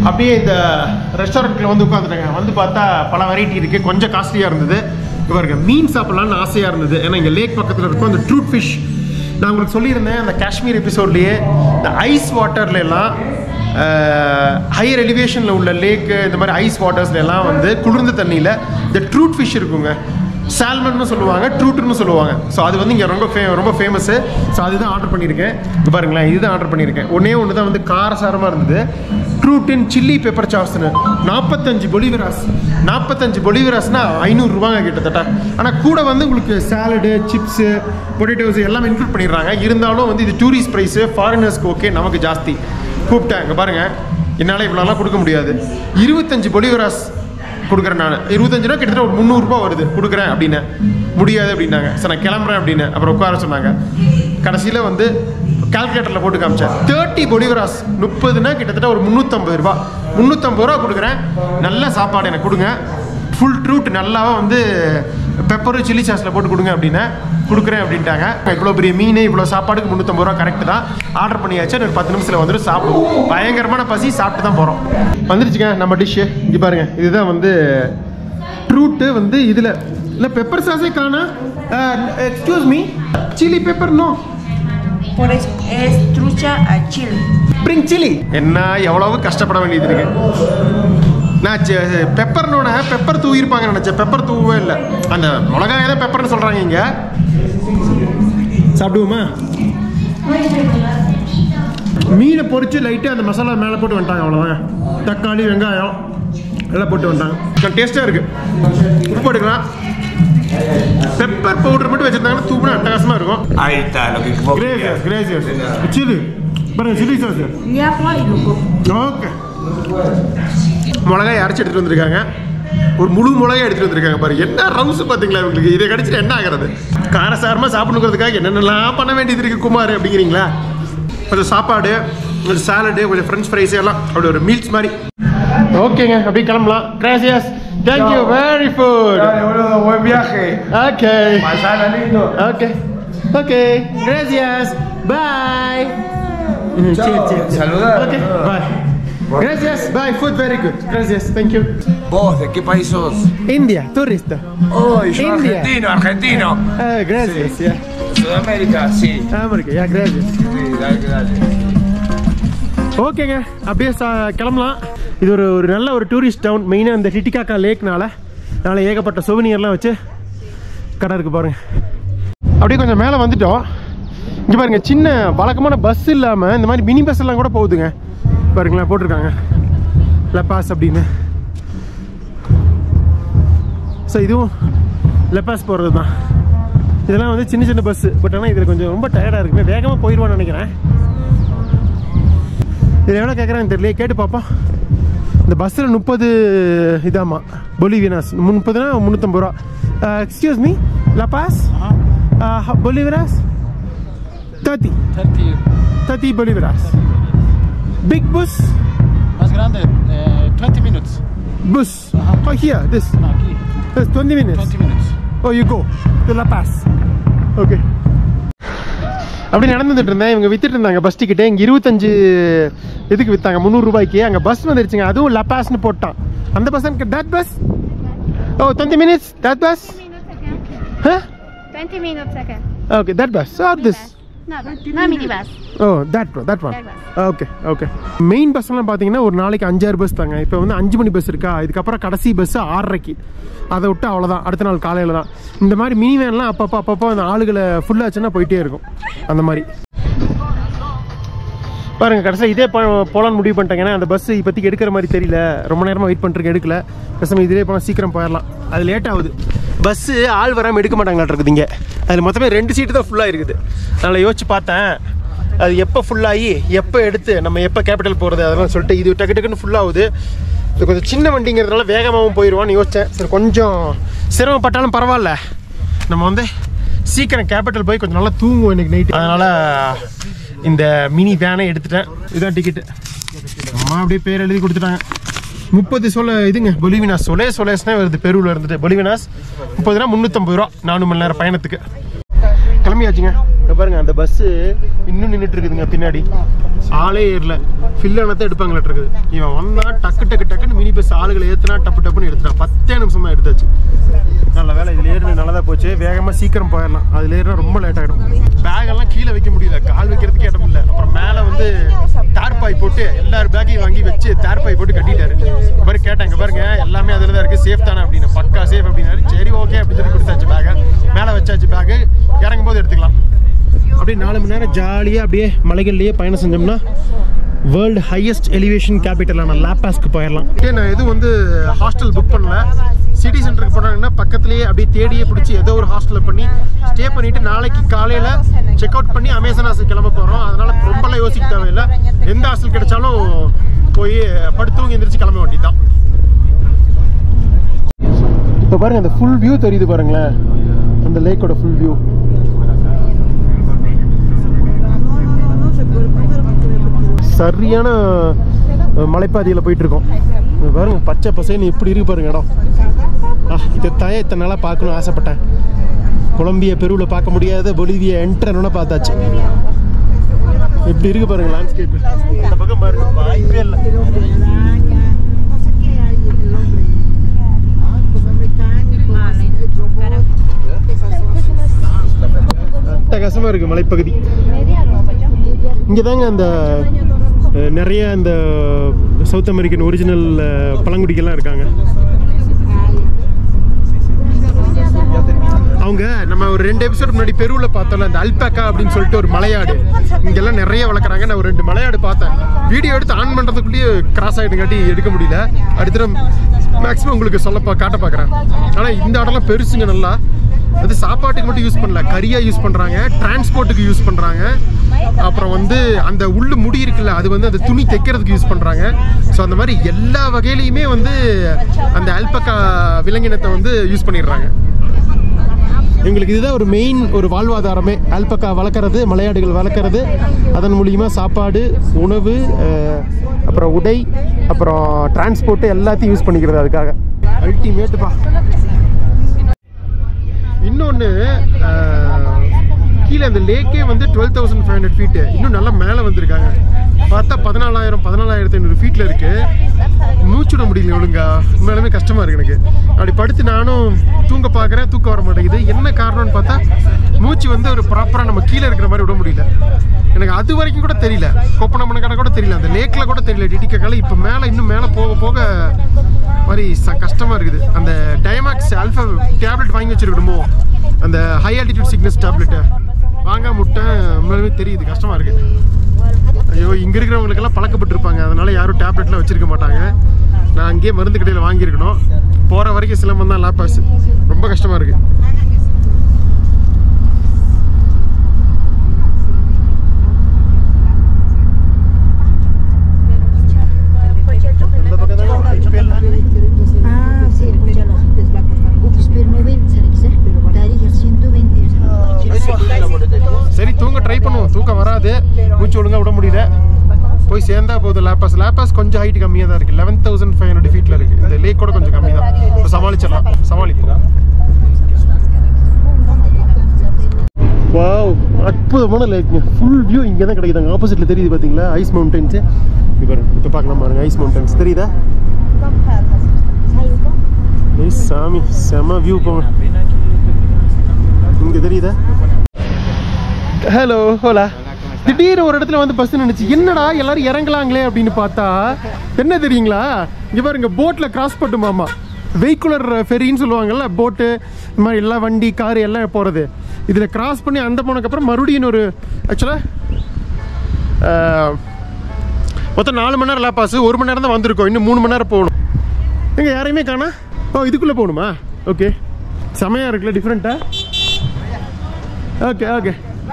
அப்படியே இந்த ரெஸ்டாரண்ட்டில் வந்து உட்காந்துட்டாங்க வந்து பார்த்தா பல வெரைட்டி இருக்குது கொஞ்சம் காஸ்ட்லியாக இருந்தது இங்க பாருங்க மீன் சாப்பிட்லான்னு ஆசையாக இருந்தது ஏன்னா இங்கே லேக் பக்கத்தில் இருக்கும் அந்த ட்ரூட் ஃபிஷ் நான் உங்களுக்கு சொல்லியிருந்தேன் அந்த காஷ்மீர் எபிசோட்லேயே இந்த ஐஸ் வாட்டர்ல எல்லாம் ஹையர் எலிவேஷனில் உள்ள லேக்கு இந்த மாதிரி ஐஸ் வாட்டர்ஸ்ல எல்லாம் வந்து குளிர்ந்த தண்ணியில் இந்த ட்ரூட் ஃபிஷ் இருக்குங்க சால்மன்னு சொல்லுவாங்க ட்ரூட்னு சொல்லுவாங்க ஸோ அது வந்து இங்கே ரொம்ப ஃபே ரொம்ப ஃபேமஸ்ஸு ஸோ அதுதான் ஆர்டர் பண்ணியிருக்கேன் இங்க பாருங்களேன் இதுதான் ஆர்டர் பண்ணியிருக்கேன் ஒன்றே ஒன்று தான் வந்து காரசாரமாக இருந்தது ட்ரூட்டின் சில்லி பெப்பர் சாஸ்னு நாற்பத்தஞ்சு பொலிவிராஸ் நாற்பத்தஞ்சு பொலிவிராஸ்னா ஐநூறுரூவாங்க கிட்டத்தட்ட ஆனால் கூட வந்து உங்களுக்கு சாலடு சிப்ஸு பொட்டேட்டோஸ் எல்லாமே இன்க்ளூட் பண்ணிடுறாங்க இருந்தாலும் வந்து இது டூரிஸ்ட் ப்ரைஸு ஃபாரினர்ஸ்க்கு ஓகே நமக்கு ஜாஸ்தி கூப்பிட்டேன் இங்கே பாருங்கள் என்னால் இவ்வளோலாம் கொடுக்க முடியாது இருபத்தஞ்சு பொலிவராஸ் கொடுக்குறேன் நான் இருபத்தஞ்சு ரூபா கிட்டத்தட்ட ஒரு முந்நூறுரூபா வருது கொடுக்குறேன் அப்படின்னு முடியாது அப்படின்னாங்க சரி நான் கிளம்புறேன் அப்படின்னு அப்புறம் உட்கார சொன்னாங்க கடைசியில் வந்து கால்குலேட்டரில் போட்டு காமிச்சேன் தேர்ட்டி பொலிவராஸ் முப்பதுனா கிட்டத்தட்ட ஒரு முந்நூற்றம்பது ரூபா முந்நூற்றம்பது ரூபா கொடுக்குறேன் நல்ல சாப்பாடு எனக்கு கொடுங்க ஃபுல் ட்ரூட் நல்லாவே வந்து பெப்பரும் சில்லி சாஸில் போட்டு கொடுங்க அப்படின்னு கொடுக்குறேன் அப்படின்ட்டாங்க இவ்வளோ பெரிய மீன் இவ்வளோ சாப்பாடுக்கு முந்நூற்றம்பது ரூபா கரெக்டு தான் ஆர்டர் பண்ணியாச்சு ஒரு பத்து நிமிஷத்தில் வந்துட்டு சாப்பிடுவோம் பயங்கரமான பசி சாப்பிட்டு தான் போகிறோம் வந்துருச்சுங்க நம்ம டிஷ்ஷு இங்கே பாருங்க இதுதான் வந்து ட்ரூட்டு வந்து இதில் இல்லை பெப்பர் சாஸே காணா excuse me chilli pepper no Por eso es trucha a chile. Bring chilli என்ன எவ்வளவு கஷ்டப்பட வேண்டியது இருக்கு நான் பெப்பர்னோட பெப்பர் தூவிருப்பாங்க நினச்சேன் பெப்பர் தூவவே இல்லை அந்த மிளகாய் தான் பெப்பர்னு சொல்கிறாங்க இங்கே சாப்பிடுவோமா மீனை பொரிச்சு லைட்டாக அந்த மசாலா மேலே போட்டு வந்துட்டாங்க அவ்வளோதாங்க தக்காளி வெங்காயம் எல்லாம் போட்டு வந்துட்டாங்க டேஸ்ட்டாக இருக்குது உப்பு எடுக்கலாம் பெப்பர் பவுடர் மட்டும் வச்சுருந்தாங்கன்னா தூப்புனா அட்டகாசமாக இருக்கும் Ahí está, lo que vos கிரேசியஸ் querías. கிரேசியஸ் சில்லி பாருங்க chilli sauce Ñapa y loco. Okay மிளகாய் அரைச்சி எடுத்துட்டு வந்திருக்காங்க ஒரு முழு மிளகாய் எடுத்துட்டு வந்திருக்காங்க பாரு என்ன ரவுஸ் பார்த்தீங்களா இவங்களுக்கு இதை கடிச்சிட்டு என்ன ஆகிறது காரசாரமாக சாப்பிடணுங்கிறதுக்காக என்னென்னலாம் பண்ண வேண்டியது இருக்கு குமார் அப்படிங்கிறீங்களா கொஞ்சம் சாப்பாடு கொஞ்சம் சாலடு கொஞ்சம் ஃப்ரெஞ்ச் ஃப்ரைஸ் எல்லாம் அப்படி ஒரு மீல்ஸ் மாதிரி ஓகேங்க அப்படியே கிளம்பலாம் கிராசியஸ் thank you very food Dale, boludo, buen viaje. Okay Pasala lindo. Okay okay கிராசியஸ் பாய் சரி சரி Saludar. Okay, bye. Gracias, bye. Food very good. Gracias, thank you. ¿Vos de qué país sos? India, turista. Oh, yo India. argentino, argentino. Ah, gracias, yeah. Sudamérica, sí. America, yeah, gracias. Sí, dale, dale. ஓகேங்க அப்படியே சா- கிளம்பலாம் இது ஒரு ஒரு நல்ல ஒரு tourist town மெயினாக இந்த டிட்டிகாக்கா லேக்னால அதனால் ஏகப்பட்ட சொவனியர்லாம் வச்சு கடை இருக்கு பாருங்க அப்படியே கொஞ்சம் மேலே வந்துட்டோம் இங்கே பாருங்க சின்ன வழக்கமான பஸ் இல்லாமல் இந்த மாதிரி மினி பஸ் எல்லாம் கூட போகுதுங்க பாருங்களேன் போட்டிருக்காங்க லெப்பாஸ் அப்படின்னு ஸோ இதுவும் லெப்பாஸ் போகிறது தான் இதெல்லாம் வந்து சின்ன சின்ன பஸ்ஸு பட் ஆனால் இதில் கொஞ்சம் ரொம்ப டயர்டாக இருக்குமே வேகமாக போயிடுவான்னு நினைக்கிறேன் இதில் எவ்வளோ கேட்குறான்னு தெரியல கேட்டு பார்ப்போம் இந்த பஸ்ஸில் முப்பது இதாம்மா பொலிவினாஸ் முப்பதுனா முந்நூற்றம்பது ரூபா எக்ஸ்கியூஸ் மீ லபாஸ் பொலிவிராஸ் தேர்ட்டி 30 தேர்ட்டி பொலிவிராஸ் big bus más grande, eh, 20 minutes. Bus oh here this No, aquí, this 20 minutes 20 minutes. Oh you go to La Paz okay அப்படி நடந்துட்டு இருந்தேன் இவங்க வித்துட்டு இருந்தாங்க பஸ் டிக்கெட்டு இங்கே இருபத்தஞ்சு இதுக்கு வித்தாங்க முந்நூறு ரூபாய்க்கு அங்கே பஸ் வந்துருச்சுங்க அதுவும் லப்பாஸ்னு போட்டான் அந்த bus that bus oh twenty minutes that bus minutes again. 20 minutes again. Okay that bus or this No, no minibus. Oh that that one That bus. Okay okay main பஸ்லாம் பார்த்தீங்கன்னா ஒரு நாளைக்கு அஞ்சாறு பஸ் தாங்க இப்போ வந்து அஞ்சு மணி பஸ் இருக்கா இதுக்கப்புறம் கடைசி பஸ் ஆறரைக்கு அதை விட்டு அவ்வளோதான் அடுத்த நாள் காலையில் தான் இந்த மாதிரி மினி வேன்லாம் அப்பப்போ அப்பப்போ அந்த ஆளுகளை ஃபுல்லாச்சுன்னா போயிட்டே இருக்கும் அந்த மாதிரி பாருங்க கடைசியில் இதே போ போலான்னு முடிவு பண்ணிட்டாங்க ஏன்னா அந்த பஸ் இப்போதைக்கு எடுக்கிற மாதிரி தெரியல ரொம்ப நேரமாக வெயிட் பண்ணிட்டு எடுக்கல பேசாம இதிலே போனால் சீக்கிரம் போயிடலாம் அது லேட் ஆகுது பஸ்ஸு ஆள் வராமல் எடுக்க மாட்டாங்களாட்டு இருக்குது இங்கே அதில் மொத்தமே ரெண்டு சீட்டு தான் ஃபுல்லாக இருக்குது அதனால் யோசிச்சு பார்த்தேன் அது எப்போ ஃபுல்லாகி எப்போ எடுத்து நம்ம எப்போ கேபிட்டல் போகிறது அதெல்லாம் சொல்லிட்டு இது டக்கு டக்குன்னு ஃபுல்லாகுது இது கொஞ்சம் சின்ன வண்டிங்கிறதுனால வேகமாகவும் போயிடுவான்னு யோசித்தேன் சரி கொஞ்சம் சிரமப்பட்டாலும் பரவாயில்ல நம்ம வந்து சீக்கிரம் கேபிட்டல் போய் கொஞ்சம் நல்லா தூங்குவோம் இன்னைக்கு நைட் அதனால் இந்த மினி வேனை எடுத்துட்டேன் இதான் டிக்கெட்டு அம்மா அப்படியே பேர் எழுதி கொடுத்துட்டாங்க முப்பது சொல்ல இதுங்க பொலிவினாஸ் சொலே சொலேஸ்னே வருது பெருவில் இருந்துட்டு பொலிவினாஸ் முப்பதுனா முந்நூற்றம்பது ரூபா நானூறு மணி நேரம் பயணத்துக்கு கிளம்பியாச்சுங்க இங்க பாருங்க அந்த பஸ்ஸு இன்னும் நின்றுட்டு இருக்குதுங்க பின்னாடி ஆளே ஏறல ஃபில் ஆனதை எடுப்பாங்களாட்டு இருக்குது இவன் வந்தா டக்கு டக்கு டக்குன்னு மினி பஸ் ஆளுகளை ஏத்துனா டப்பு டப்புன்னு எடுத்துட்டான் பத்தே நிமிஷம் தான் எடுத்தாச்சு நல்ல வேலை இதில் ஏறினது நல்லதா போச்சு வேகமாக சீக்கிரம் போயிடலாம் அதில் ஏறினா ரொம்ப லேட் ஆகிடும் பேக் எல்லாம் கீழே வைக்க முடியல கால் வைக்கிறதுக்கு இடம் இல்லை அப்புறம் மேலே வந்து தார்பாய் போட்டு எல்லார் பேக்கையும் வாங்கி வச்சு தார்பாய் போட்டு கட்டிட்டாரு இந்த மாதிரி கேட்டாங்க பாருங்க எல்லாமே அதில் தான் இருக்குது சேஃப் தானே அப்படின்னு பக்கா சேஃப் அப்படின்னாரு சரி ஓகே அப்படின்னு சொல்லி கொடுத்தாச்சு பேக்கை மேலே வச்சாச்சு பேக்கு இறங்கும் போது எடுத்துக்கலாம் அப்படியே நாலு மணி நேரம் ஜாலியாக அப்படியே மலைகள்லேயே பயணம் செஞ்சோம்னா வேர்ல்டு ஹையஸ்ட் எலிவேஷன் கேபிட்டலான லாப்பாஸ்க்கு போயிடலாம் ஓகே நான் எதுவும் வந்து ஹாஸ்டல் புக் பண்ணல சிட்டி சென்டருக்கு போனாங்கன்னா பக்கத்துலேயே அப்படியே தேடியே பிடிச்சி ஏதோ ஒரு ஹாஸ்டலில் பண்ணி ஸ்டே பண்ணிட்டு நாளைக்கு காலையில் செக் அவுட் பண்ணி அமேசான் ஹாஸ்டல் கிளம்ப போகிறோம் அதனால ரொம்பலாம் யோசிக்க தேவையில்லை எந்த ஹாஸ்டல் கிடைச்சாலும் போய் படுத்து தூங்கி எந்திரிச்சு கிளம்ப வேண்டியதுதான் இப்போ பாருங்க அந்த ஃபுல் வியூ தெரியுது பாருங்களேன் அந்த லேக்கோட ஃபுல் வியூ சரியான அஹ், மலைப்பாதையில் போயிட்டு இருக்கோம் இங்க பாருங்க பச்சை பசேன்னு எப்படி இருக்கு பாருங்க இடம் ஆ இதை தான் இத்தனை நாளாக பார்க்கணும்னு ஆசைப்பட்டேன் கொலம்பியா பெருவில் பார்க்க முடியாத பொலிவியா என்ட்ரனோட பார்த்தாச்சு எப்படி இருக்கு பாருங்க லேண்ட்ஸ்கேப் இந்த பக்கம் பாருங்க வாய்ப்பே இல்லை அட்டகாசமாக இருக்குது மலைப்பகுதி இங்கே தாங்க அந்த அஹ், நிறைய அந்த சவுத் அமெரிக்கன் ஒரிஜினல் பழங்குடிகள்லாம் இருக்காங்க அவங்க நம்ம ஒரு ரெண்டு எபிசோட் முன்னாடி பெருவில் பார்த்தோம்ல அந்த அல்பாக்கா அப்படின்னு சொல்லிட்டு ஒரு மலையாடு இங்கெல்லாம் நிறைய வளர்க்குறாங்க நான் ஒரு ரெண்டு மலையாடு பார்த்தேன் வீடியோ எடுத்து ஆன் பண்ணுறதுக்குள்ளேயே கிராஸ் ஆகிடுங்காட்டி எடுக்க முடியல அடுத்த மேக்ஸிமம் உங்களுக்கு சொல்ல பா காட்ட பார்க்குறேன் ஆனால் இந்த இடம்லாம் பெருசுங்க நல்லா அது சாப்பாட்டுக்கு மட்டும் யூஸ் பண்ணல கறியாக யூஸ் பண்ணுறாங்க டிரான்ஸ்போர்ட்டுக்கு யூஸ் பண்ணுறாங்க அப்புறம் வந்து அந்த உள்ளு முடி இருக்குல்ல அது வந்து அந்த துணி தைக்கிறதுக்கு யூஸ் பண்ணுறாங்க ஸோ அந்த மாதிரி எல்லா வகையிலையுமே வந்து அந்த அல்பக்கா விலங்கினத்தை வந்து யூஸ் பண்ணிடுறாங்க எங்களுக்கு இதுதான் ஒரு மெயின் ஒரு வாழ்வாதாரமே ஆல்பக்கா வளர்க்குறது மலையாடுகள் வளர்க்குறது அதன் மூலியமாக சாப்பாடு உணவு அஹ், அப்புறம் உடை அப்புறம் டிரான்ஸ்போர்ட்டு எல்லாத்தையும் யூஸ் பண்ணிக்கிறது அதுக்காக அல்டிமேட்டுப்பா இன்னொன்று கீழே அந்த லேக்கே வந்து twelve thousand five hundred feet இன்னும் நல்லா மேலே வந்திருக்காங்க பார்த்தா பதினாலாயிரம் பதினாலாயிரத்தி ஐநூறு ஃபீட்டில் இருக்குது மூச்சுட முடியல ஒழுங்கா உண்மையாலுமே கஷ்டமாக இருக்குது எனக்கு அப்படி படுத்து நானும் தூங்க பார்க்குறேன் தூக்கம் வர மாட்டேங்குது என்ன காரணம்னு பார்த்தா மூச்சு வந்து ஒரு ப்ராப்பராக நம்ம கீழே இருக்கிற மாதிரி விட முடியல எனக்கு அது வரைக்கும் கூட தெரியல கொப்பனமன கடை கூட தெரியல அந்த லேக்கில் கூட தெரியல டிடிக்கக்கால இப்போ மேலே இன்னும் மேலே போக போக மாதிரி ச கஷ்டமாக இருக்குது அந்த டயமாக்ஸ் ஆல்ஃபா டேப்லெட் வாங்கி வச்சிருக்கணுமோ அந்த ஹை ஆல்டிடியூட் சிக்னஸ் டேப்லெட்டை வாங்க முட்டை உண்மையாலுமே தெரியுது கஷ்டமாக இருக்குது ஐயோ இங்கே இருக்கிறவங்களுக்கெல்லாம் பழக்கப்பட்டிருப்பாங்க அதனால யாரும் டேப்லெட்லாம் வச்சிருக்க மாட்டாங்க நான் அங்கேயே மருந்து கடையில் வாங்கியிருக்கணும் போகிற வரைக்கும் சிலம்பம் தான் லேப்பாஸ் ரொம்ப கஷ்டமாக இருக்குது இந்த பக்கம் தானே வாய்ப்பே இல்லை. Ah, sí, escúchalo. Pero no ven, ¿sabes? Tarija 120. சரி தூங்க ட்ரை பண்ணுவோம் தூக்கம் வராது மூச்சு ஒழுங்கா விட முடியல போய் சேர்ந்தா போதும் லேப்பாஸ் லேப்பாஸ் கொஞ்சம் ஹைட் கம்மியாக தான் இருக்குது லெவன் தௌசண்ட் ஃபைவ் ஹண்ட்ரட் ஃபீட்டில் இருக்குது இந்த லேக் கூட கொஞ்சம் கம்மி தான் இப்போ சமாளிச்சிடலாம் சமாளிப்போம் வாவ் அற்புதமான லேக்குங்க ஃபுல் வியூ இங்கே தான் கிடைக்குதாங்க ஆப்போசிட்டில் தெரியுது பார்த்தீங்களா ஐஸ் மவுண்டன்ஸு இப்போ பாருங்க இப்போ பார்க்கலாம் பாருங்க ஐஸ் மவுண்டன்ஸ் தெரியுதா ஏய் சாமி செம வியூ போங்க இங்கே தெரியுதா ஹலோ ஹோலா திடீர்னு ஒரு இடத்துல வந்து பஸ் நினைச்சு என்னடா எல்லாரும் இறங்கலாங்களே அப்படின்னு பார்த்தா என்ன தெரியுங்களா இங்க பாருங்க போட்ல கிராஸ் பண்ணுமாமா வெஹிக்குலர் ஃபெரின்னு சொல்லுவாங்கல்ல போட்டு இந்த மாதிரி எல்லா வண்டி கார் எல்லாம் போகிறது இதில் கிராஸ் பண்ணி அந்த போனதுக்கப்புறம் மறுபடியும் ஒரு ஆக்சுவலாக மொத்தம் நாலு மணி நேரம் லேப்பாஸ் ஒரு மணி நேரம் தான் வந்திருக்கோம் இன்னும் மூணு மணி நேரம் போகணும் எங்க யாரையுமே காணா ஓ இதுக்குள்ளே போகணுமா ஓகே செமையாக இருக்குல்ல டிஃப்ரெண்ட்டாக okay okay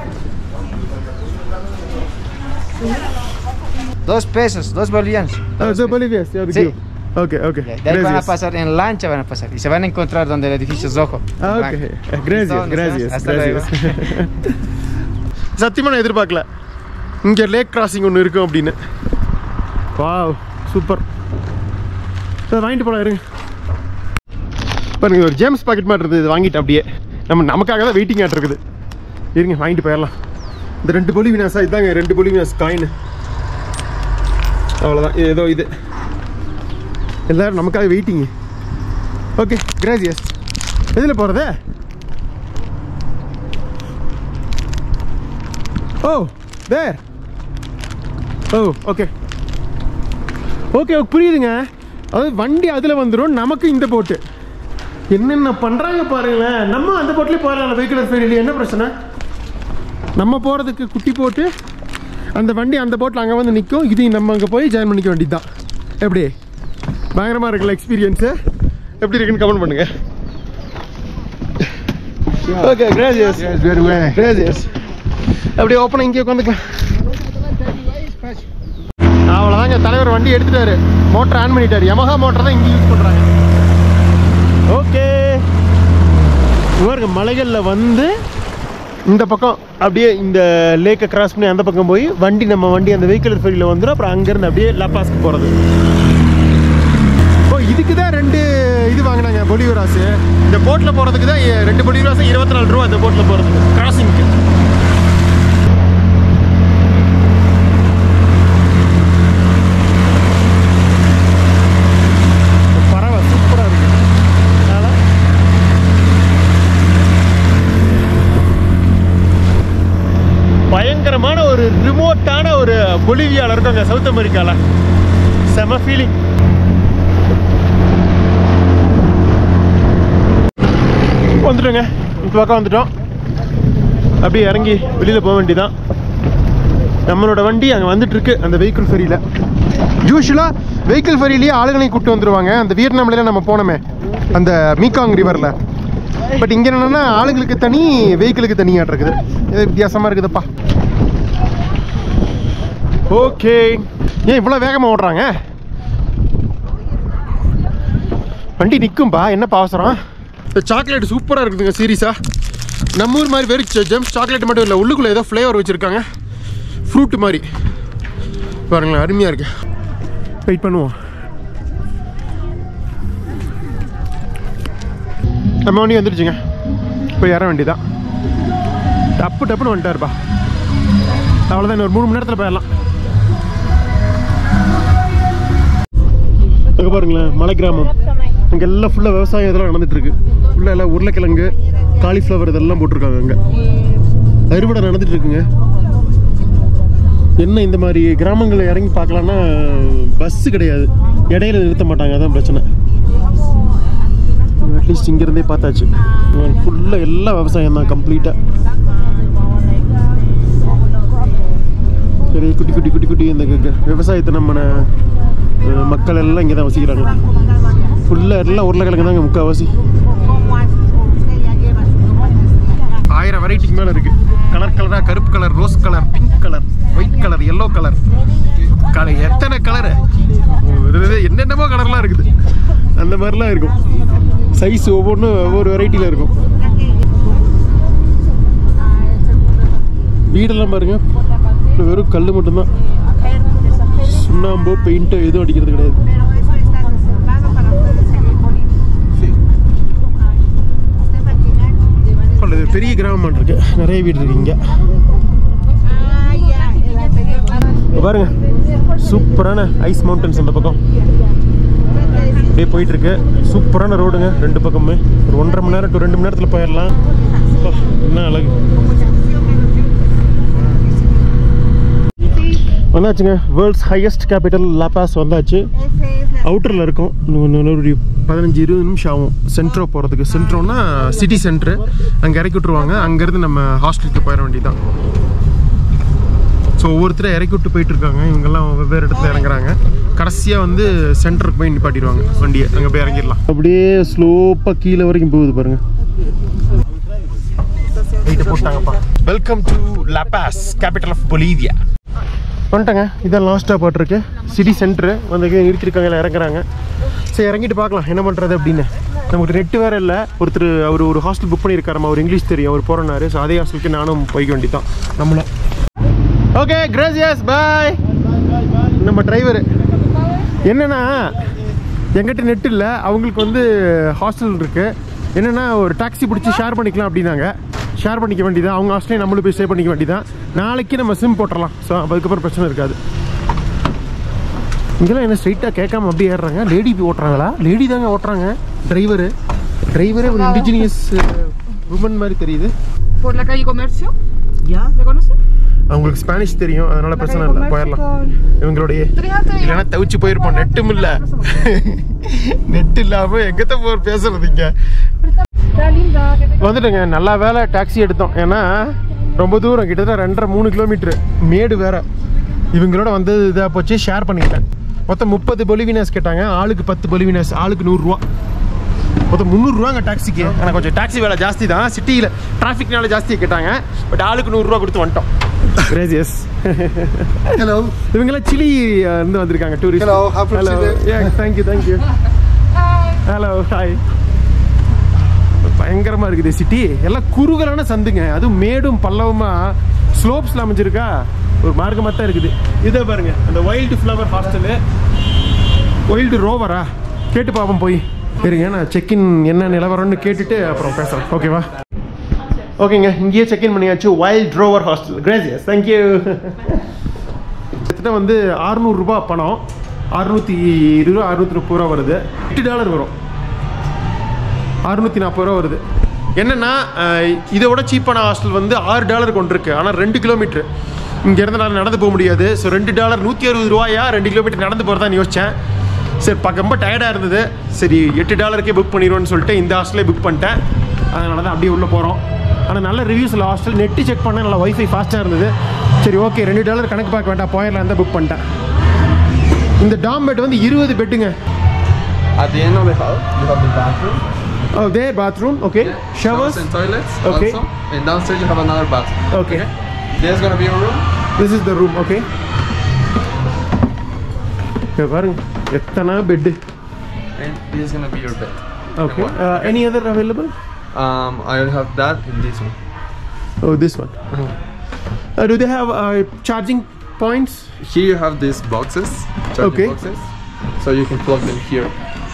Dos pesos, dos bolivianos. Ah, de Bolivia, sí, Sí. Ok, ok. De ahí van a Gracias. pasar, en lancha van a pasar. Y se van a encontrar donde el edificio es rojo. Ah, ok. blanco. Eh, Gracias, Listo, nos gracias, vemos. Hasta luego. gracias. சத்தியமாக நான் எதிர்பார்க்கல இங்கே lakh crossing ஒன்று இருக்கும் அப்படின்னு wow super sir வாங்கிட்டு போகலாம் இருங்க பாருங்க ஒரு ஜேம்ஸ் பாக்கெட் மாதிரி இருந்தது இது வாங்கிட்டேன் அப்படியே நம்ம நமக்காக தான் வெயிட்டிங் ஆட் இருக்குது இருங்க வாங்கிட்டு போயிடலாம் இந்த ரெண்டு பொலிவினாஸா இதாங்க ரெண்டு பொலிவினாஸ் காயின் அவ்வளோதான் இது ஏதோ இது எல்லாரும் நமக்காக வெயிட்டிங்க ஓகே கிராசியஸ் எதில் போகிறது ஓ தேர் ஓ ஓகே ஓகே புரியுதுங்க அதாவது வண்டி அதில் வந்துடும் நமக்கு இந்த போட்டு என்னென்ன பண்ணுறாங்க பாருங்களேன் நம்ம அந்த போட்லேயே போகலாம் வெஹிக்குலர் ஃபெயிலில் என்ன பிரச்சனை நம்ம போகிறதுக்கு குட்டி போட்டு அந்த வண்டி அந்த போட்டில் அங்கே வந்து நிற்கும் இதையும் நம்ம அங்கே போய் ஜாயின் பண்ணிக்க வேண்டியது தான் எப்படி பயங்கரமாக இருக்குல்ல எக்ஸ்பீரியன்ஸு எப்படி இருக்குன்னு கமெண்ட் பண்ணுங்க ஓகே கிராஜியஸ் கிராஜியஸ் அப்படியே ஓப்பனாக இங்கே உட்காந்துக்கலாம் அவ்வளோதாங்க தலைவர் வண்டி எடுத்துட்டாரு மோட்டர் ஆன் பண்ணிட்டாரு யமஹா மோட்டர் தான் இங்கே யூஸ் பண்ணுறாங்க ஓகே பாருங்க மலைகளில் வந்து இந்த பக்கம் அப்படியே இந்த லேக்கை கிராஸ் பண்ணி அந்த பக்கம் போய் வண்டி நம்ம வண்டி அந்த வெஹிக்கிள் ஃபெரியில் வந்துடும் அப்புறம் அங்கேருந்து அப்படியே லப்பாஸ்க்கு போகிறது ஓ இதுக்கு தான் ரெண்டு இது வாங்கினாங்க பொலிவராஸு இந்த போட்டில் போகிறதுக்கு தான் எ- ரெண்டு பொலிவராஸு இருபத்தி நாலு ரூபா இந்த போட்டில் போகிறதுக்கு கிராசிங்க்கு பறவை சூப்பராக இருக்கு அதனால பயங்கரமான ஒரு ரிமோட்டான ஒரு பொலிவியாவில் இருக்காங்க சவுத் அமெரிக்காவில் செம ஃபீலிங் வந்துட்டோங்க இந்த பக்கம் வந்துட்டோம் அப்படியே இறங்கி வெளியில் போக வேண்டியதான் நம்மளோட வண்டி அங்கே வந்துட்டு இருக்கு அந்த வெஹிக்கிள் ஃபெரியில் யூஸ்வலாக வெஹிக்கிள் ஃபெரிலேயே ஆளுங்களையும் கூப்பிட்டு வந்துருவாங்க அந்த வியட்நாம்ல நம்ம போனோமே அந்த மீகாங் ரிவரில் பட் இங்கே என்னன்னா ஆளுங்களுக்கு தனி வெஹிக்கிளுக்கு தனியாக இருக்குது இது வித்தியாசமாக இருக்குதுப்பா ஓகே ஏன் இவ்வளோ வேகமாக ஓடுறாங்க வண்டி நிற்கும்பா என்னப்பா அவசரம் இந்த சாக்லேட் சூப்பராக இருக்குதுங்க சீரியஸாக நம்ம ஊர் மாதிரி வெறும் ஜெம்ஸ் சாக்லேட் மட்டும் இல்லை உள்ளுக்குள்ளே ஏதோ ஃப்ளேவர் வச்சுருக்காங்க ஃப்ரூட் மாதிரி பாருங்களேன் அருமையாக இருக்கு வெயிட் பண்ணுவோம் நம்ம வண்டி வந்துருச்சுங்க போய் ஏற வேண்டியதான் டப்பு டப்புன்னு வந்துட்டாருப்பா அவ்வளோதான் இன்னும் ஒரு மூணு மணி நேரத்தில் போயிடலாம் அங்கே பாருங்களேன் மலை கிராமம் அங்கே எல்லாம் ஃபுல்லாக விவசாயம் இதெல்லாம் நடந்துட்டு இருக்கு ஃபுல்லாக எல்லாம் உருளைக்கிழங்கு காலிஃப்ளவர் இதெல்லாம் போட்டிருக்காங்க அங்கே அறுவடை நடந்துட்டு இருக்குங்க என்ன இந்த மாதிரி கிராமங்களில் இறங்கி பார்க்கலான்னா பஸ்ஸு கிடையாது இடையில நிறுத்த மாட்டாங்க அதான் பிரச்சனை அட்லீஸ்ட் இங்கேருந்தே பார்த்தாச்சு ஃபுல்லாக எல்லா விவசாயம் தான் கம்ப்ளீட்டாக பெரிய குட்டி குட்டி குட்டி குட்டி இந்த க- க- விவசாயத்தை நம்ம அஹ், மக்கள் எல்லாம் இங்கே தான் வசிக்கிறாங்க ஃபுல்லாக எல்லாம் உருளைக்கிழங்கு தாங்க முக்கால்வாசி ஆயிரம் வெரைட்டிக்கு மேலே இருக்குது கலர் கலராக கருப்பு colour rose colour pink colour white colour yellow colour colour எத்தனை கலரு என்னென்னமோ கலர்லாம் இருக்குது அந்த மாதிரிலாம் இருக்கும் சைஸ் ஒவ்வொன்றும் ஒவ்வொரு வெரைட்டியில் இருக்கும் வீடெல்லாம் பாருங்க இப்ப வெறும் கல் மட்டும்தான் சுண்ணாம்போ பெயிண்ட்டோ எதுவும் அடிக்கிறது கிடையாது பரவாயில்ல, இது பெரிய கிராமம் இருக்கு நிறைய வீடு இருக்கு இங்க இங்க பாருங்க சூப்பரான ஐஸ் மவுண்டன்ஸ் அந்த பக்கம் அப்படியே போயிட்டு இருக்கு சூப்பரான ரோடுங்க ரெண்டு பக்கமே ஒரு ஒன்றரை மணி நேரம் டு ரெண்டு மணி நேரத்தில் போயிடலாம் அப்பா, என்ன அழகு வந்தாச்சுங்க வேர்ல்ட்ஸ் ஹையஸ்ட் கேபிட்டல் லாபாஸ் வந்தாச்சு அவுட்டரில் இருக்கும் இன்னும் இன்னும் ஒரு பதினஞ்சு இருபது நிமிஷம் ஆகும் சென்ட்ரோ போகிறதுக்கு சென்ட்ரோனா சிட்டி சென்ட்ரு அங்கே இறக்கி விட்ருவாங்க அங்கேருந்து நம்ம ஹாஸ்டலுக்கு போயிட வேண்டியதுதான் ஸோ ஒவ்வொருத்தரும் இறக்கி விட்டு போயிட்டு இருக்காங்க இவங்கெல்லாம் வெவ்வேறு இடத்துல இறங்குறாங்க கடைசியாக வந்து சென்டருக்கு போய் நிப்பாட்டிடுவாங்க வண்டியை அங்கே போய் இறங்கிடலாம் அப்படியே ஸ்லோப்பாக கீழே வரைக்கும் போகுது பாருங்க வெயிட்டு போட்டாங்கப்பா welcome to La Paz capital of Bolivia வந்துட்டேங்க இதான் லாஸ்ட்டாக போட்டிருக்கு சிட்டி சென்டரு வந்து இங்கே நிறுத்திருக்காங்க எல்லாம் இறங்குறாங்க சரி இறங்கிட்டு பார்க்கலாம் என்ன பண்ணுறது அப்படின்னு நமக்கு நெட்டு வேறு இல்லை ஒருத்தர் அவர் ஒரு ஹாஸ்டல் புக் பண்ணியிருக்காரு அவர் இங்கிலீஷ் தெரியும் அவர் போகிறனாரு ஸோ அதே ஹாஸ்டலுக்கு நானும் போய்க்க வேண்டியதான் நம்மளும் ஓகே கிரேசியஸ் பாய் நம்ம டிரைவர் என்னன்னா எங்கிட்ட நெட் இல்லை அவங்களுக்கு வந்து ஹாஸ்டல் இருக்கு என்னன்னா ஒரு டாக்ஸி பிடிச்சி ஷேர் பண்ணிக்கலாம் அப்படின்னாங்க ஷேர் பண்ணிக்க வேண்டியதான் அவங்க ஹாஸ்டலையும் நம்மளும் போய் ஸ்டே பண்ணிக்க வேண்டியதான் நாளைக்கு நம்ம சிம் போட்டுடலாம் ஸோ அதுக்கப்புறம் பிரச்சனை இருக்காது இங்கெல்லாம் என்ன ஸ்ட்ரைட்டாக கேட்காம அப்படியே ஏறுறாங்க லேடி ஓட்டுறாங்களா லேடி தாங்க ஓட்டுறாங்க டிரைவரு டிரைவரே ஒரு இண்டிஜினியஸ் உமன் மாதிரி தெரியுது Por la calle Comercio, ¿Ya? ¿la conoces? அவங்களுக்கு ஸ்பானிஷ் தெரியும் அதனால பிரச்சனை இல்லை போயிடலாம் இவங்களுடைய இல்லைன்னா தவிச்சு போயிருப்போம் நெட்டும் இல்ல நெட் இல்லாம எங்கத்த போர் பேசுறது இங்க Está linda. que te- வந்துட்டுங்க நல்லா வேலை டாக்ஸி எடுத்தோம் ஏன்னா ரொம்ப தூரம் கிட்டத்தட்ட ரெண்டரை மூணு கிலோமீட்டர் மேடு வேற இவங்களோட வந்து இதாக போச்சு ஷேர் பண்ணிக்கிட்டேன் மொத்தம் முப்பது பொலிவினஸ் கேட்டாங்க ஆளுக்கு பத்து பொலிவினஸ் ஆளுக்கு நூறுரூவா மொத்தம் முந்நூறுரூவாங்க டாக்ஸிக்கு ஆனால் கொஞ்சம் டாக்ஸி வேலை ஜாஸ்தி தான் சிட்டியில் டிராஃபிக்னால ஜாஸ்தி கேட்டாங்க பட் ஆளுக்கு நூறுரூவா கொடுத்து வந்துட்டோம் கிரேசியஸ் Hello. இவங்கெல்லாம் சிலி அஹ், இருந்து வந்திருக்காங்க tourist Hello, how from hello Chile? ஏ தேங்க்யூ தேங்க்யூ ஹலோ ஹாய் பயங்கரமா இருக்குது சிட்டி எல்லாம் குறுகலான சந்துங்க அதுவும் மேடும் பல்லவமா ஸ்லோப்ஸ்ல அமைஞ்சிருக்கா ஒரு மார்க்கமாக தான் இருக்குது இதை பாருங்க அந்த வைல்டு ஃப்ளவர் ஹாஸ்டலு வைல்டு ரோவரா கேட்டு பார்ப்போம் போய் இருங்க நான் செக்இன் என்ன நிலவரம்னு கேட்டுட்டு அப்புறம் பேசுகிறேன் ஓகேவா ஓகேங்க இங்கேயே செக்இன் பண்ணியாச்சு வைல்ட் ரோவர் ஹாஸ்டல் கிரேசியஸ் தேங்க்யூ கிட்டத்தட்ட வந்து 600 ரூபாய் பணம் அறுநூற்றி இருபது ரூபா அறுநூத்தி முப்பது ரூபா வருது எட்டு டாலர் வரும் அறுநூற்றி நாற்பது ரூபா வருது என்னென்னா இதை விட சீப்பான ஹாஸ்டல் வந்து ஆறு டாலர் கொண்டு இருக்கு ஆனால் ரெண்டு கிலோமீட்ரு இங்கேருந்து நான் நடந்து போக முடியாது ஸோ ரெண்டு டாலர் நூற்றி அறுபது ரூபாயா ரெண்டு கிலோமீட்டர் நடந்து போகிறதான்னு யோசித்தேன் சரி பார்க்க ரொம்ப டயர்டாக இருந்தது சரி எட்டு டாலருக்கே புக் பண்ணிடுவோன்னு சொல்லிட்டு இந்த ஹாஸ்டலே புக் பண்ணிட்டேன் அதனால தான் அப்படியே உள்ளே போகிறோம் ஆனால் நல்ல ரிவ்யூஸ் இல்லை ஹாஸ்டல் நெட்டு செக் பண்ண நல்லா வைஃபை ஃபாஸ்ட்டாக இருந்தது சரி ஓகே ரெண்டு டாலர் கணக்கு பார்க்க வேண்டாம் போயிடலாம் தான் புக் பண்ணிட்டேன் இந்த டாம் பெட் வந்து இருபது பெட்டுங்க At the end of the hall, you have the bathroom. Oh the bathroom okay showers and toilets Okay. also. And downstairs you have another bathroom. Okay There's gonna be a room. This is the room okay பாருங்க எத்தனை bed And this is gonna be your bed. Okay any other available Um, I will have that in this one. Oh this one do they have charging points Here you have these boxes, charging Okay. boxes. So you can plug them here.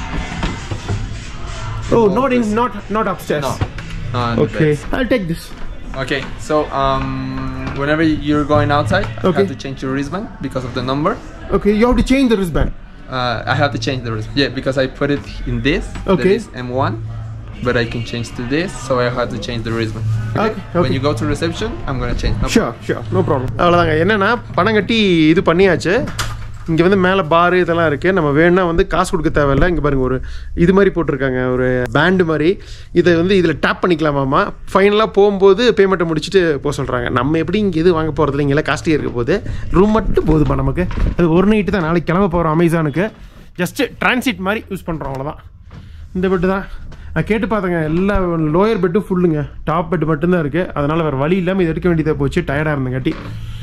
Oh both not in this- not not upstairs No. Uh, in the okay beds. I take this Okay, so um, whenever you're going outside, you Okay. have to change your wristband because of the number. Okay you have to change the wristband Uh, I have to change the wristband. Yeah, because I put it in this. Okay. That is M1, but I can change to this, so I have to change the wristband. Okay, okay. When you go to reception, I'm gonna change. No sure sure no problem அவ்வளோதாங்க என்னென்னா பணம் கட்டி இது பண்ணியாச்சு இங்கே வந்து மேலே பார் இதெல்லாம் இருக்குது நம்ம வேணும்னா வந்து காசு கொடுக்க தேவையில்ல இங்கே பாருங்க ஒரு இது மாதிரி போட்டிருக்காங்க ஒரு பேண்டு மாதிரி இதை வந்து இதில் டேப் பண்ணிக்கலாமாமா ஃபைனலாக போகும்போது பேமெண்ட்டை முடிச்சுட்டு போக சொல்கிறாங்க நம்ம எப்படி இங்கே இது வாங்க போகிறதுல இங்கெல்லாம் காஸ்ட்லியாக இருக்க போது ரூம் மட்டும் போதுமா நமக்கு அது ஒரு நைட்டு தான் நாளைக்கு கிளம்ப போகிறோம் அமேசானுக்கு ஜஸ்ட்டு டிரான்சிட் மாதிரி யூஸ் பண்ணுறோம் அவ்வளோதான் இந்த பெட்டு தான் நான் கேட்டு பார்த்தேங்க எல்லா லோயர் பெட்டும் ஃபுல்லுங்க டாப் பெட் மட்டும்தான் இருக்குது அதனால் வேறு வழி இல்லாமல் இது எடுக்க வேண்டியதாக போச்சு டயர்டாக இருந்தங்காட்டி